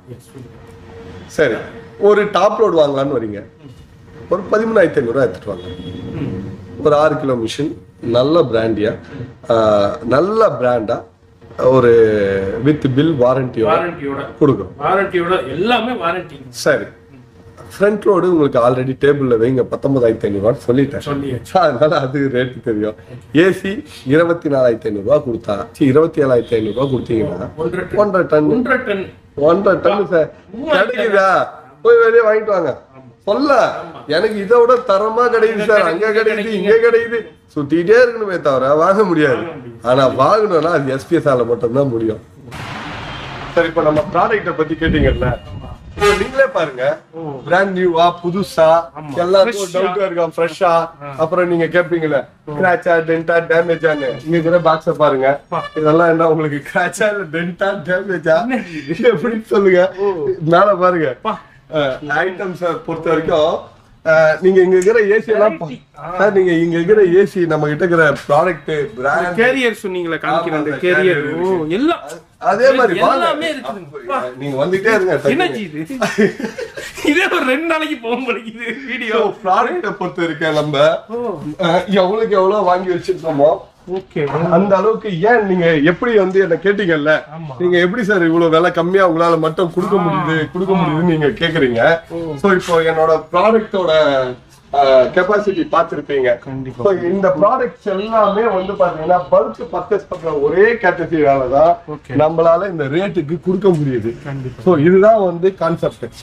சரி ஒரு டாப் லோட் வாங்கலாம்னு வரீங்க ஒரு பதிமூணாயிரத்தி ஐநூறுரூவா எடுத்துட்டு வாங்க ஒரு ஆறு கிலோ மிஷின் நல்ல பிராண்டியா நல்ல பிராண்டா ஒரு வித் பில் வாரண்டியோட வாரண்டியோட கொடுக்குறோம் வாரண்டியோட எல்லாமே வாரண்டி சரி ஃப்ரண்ட் லோடு உங்களுக்கு ஆல்ரெடி டேபிள்ல வைங்க பத்தொன்பதாயிரத்தி ஐநூறுவான்னு சொல்லிட்டேன் சொல்லியாச்சு அதனால அது ரேட்டு தெரியும் ஏசி இருபத்தி நாலாயிரத்தி ஐநூறுரூவா கொடுத்தா சி, இருபத்தி ஏழாயிரத்தி ஐநூறுரூவா கொடுத்தீங்கன்னா ஒன்றரை டன். ஒன்றரை டன் ஒன்றரை டன் ஒன்றரை டன் சார் கிடைக்குதா போய் வெளியே வாங்கிட்டு வாங்க சொல்ல எனக்கு இதை விட தரமா கிடைக்குது சார் அங்க கிடைக்குது இங்க கிடைக்குது சுத்திட்டே இருக்கணுமே தவிர வாங்க முடியாது ஆனா வாங்கணும்னா அது எஸ்பிஎஸ் ஆல மட்டும்தான் முடியும் சரி இப்ப நம்ம ப்ராடக்ட்ட பத்தி கேட்டீங்கல்ல இப்ப நீங்களே பாருங்க பிராண்ட் நியூவா புதுசா எல்லாருக்கும் Fresh-ஆ. டவுட் இருக்கும் ஃப்ரெஷ்ஷா அப்புறம் நீங்க கேட்பீங்கல்ல கிராச்சா டென்டா டேமேஜான்னு இங்க இருக்கிற பாக்ஸ பாருங்க இதெல்லாம் என்ன உங்களுக்கு கிராச்சா இல்ல டென்டா டேமேஜா எப்படி சொல்லுங்க மேல பாருங்க ஐட்டம்ஸ் பொறுத்த வரைக்கும் அஹ், நீங்க இங்க இருக்கிற ஏசி எல்லாம் பா- சார் நீங்க இங்க இருக்கிற ஏசி நம்ம கிட்ட இருக்கிற ப்ராடக்ட் பிராண்ட் கேரியர் சொன்னீங்களே காமிக்கிற அந்த ஆமா, கேரியர் carrier ஓ இருக்கு. எல்லாம் அதே மாதிரி வாங்க. எல்லாமே இருக்குது வா. நீங்க வந்துட்டே இருங்க என்னஜி இது இதே ஒரு ரெண்டு நாளைக்கு போக முடியுது வீடியோ ப்ராடக்ட பொறுத்த இருக்க நம்ம அஹ், எவ்வளவுக்கு எவ்வளவு வாங்கி வச்சிருக்கோமோ ஓகே அந்த அளவுக்கு ஏன் நீங்க எப்படி வந்து என்ன கேட்டீங்கல்ல நீங்க எப்படி சார் இவ்வளவு விலை கம்மியா உங்களால மட்டும் கொடுக்க முடியுது கொடுக்க முடியுதுன்னு நீங்க கேக்குறீங்க சோ இப்போ என்னோட ப்ராடக்டோட கெப்பாசிட்டி பார்த்திருப்பீங்க கண்டிப்பா. So, இந்த ப்ராடக்ட்ஸ் எல்லாமே வந்து பாத்தீங்கன்னா பல்க் பர்ச்சேஸ் பண்ற ஒரே கேட்டகரியால தான் Okay. நம்மளால இந்த ரேட்டுக்கு கொடுக்க முடியுது கண்டிப்பா. சோ இதுதான் வந்து கான்செப்ட்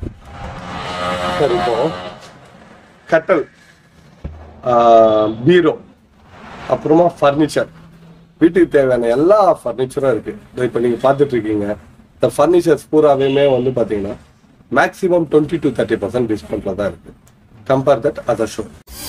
சரி இப்போ கட்டல் பீரோ அப்புறமா ஃபர்னிச்சர் வீட்டுக்கு தேவையான எல்லா ஃபர்னிச்சரும் இருக்கு இதோ இப்போ நீங்க பார்த்துட்டு இருக்கீங்க இந்த ஃபர்னிச்சர்ஸ் பூராவே வந்து பாத்தீங்கன்னா maximum twenty to thirty percent டிஸ்கவுண்ட்ல தான் இருக்கு கம்பேர் தட் அதர் ஷோ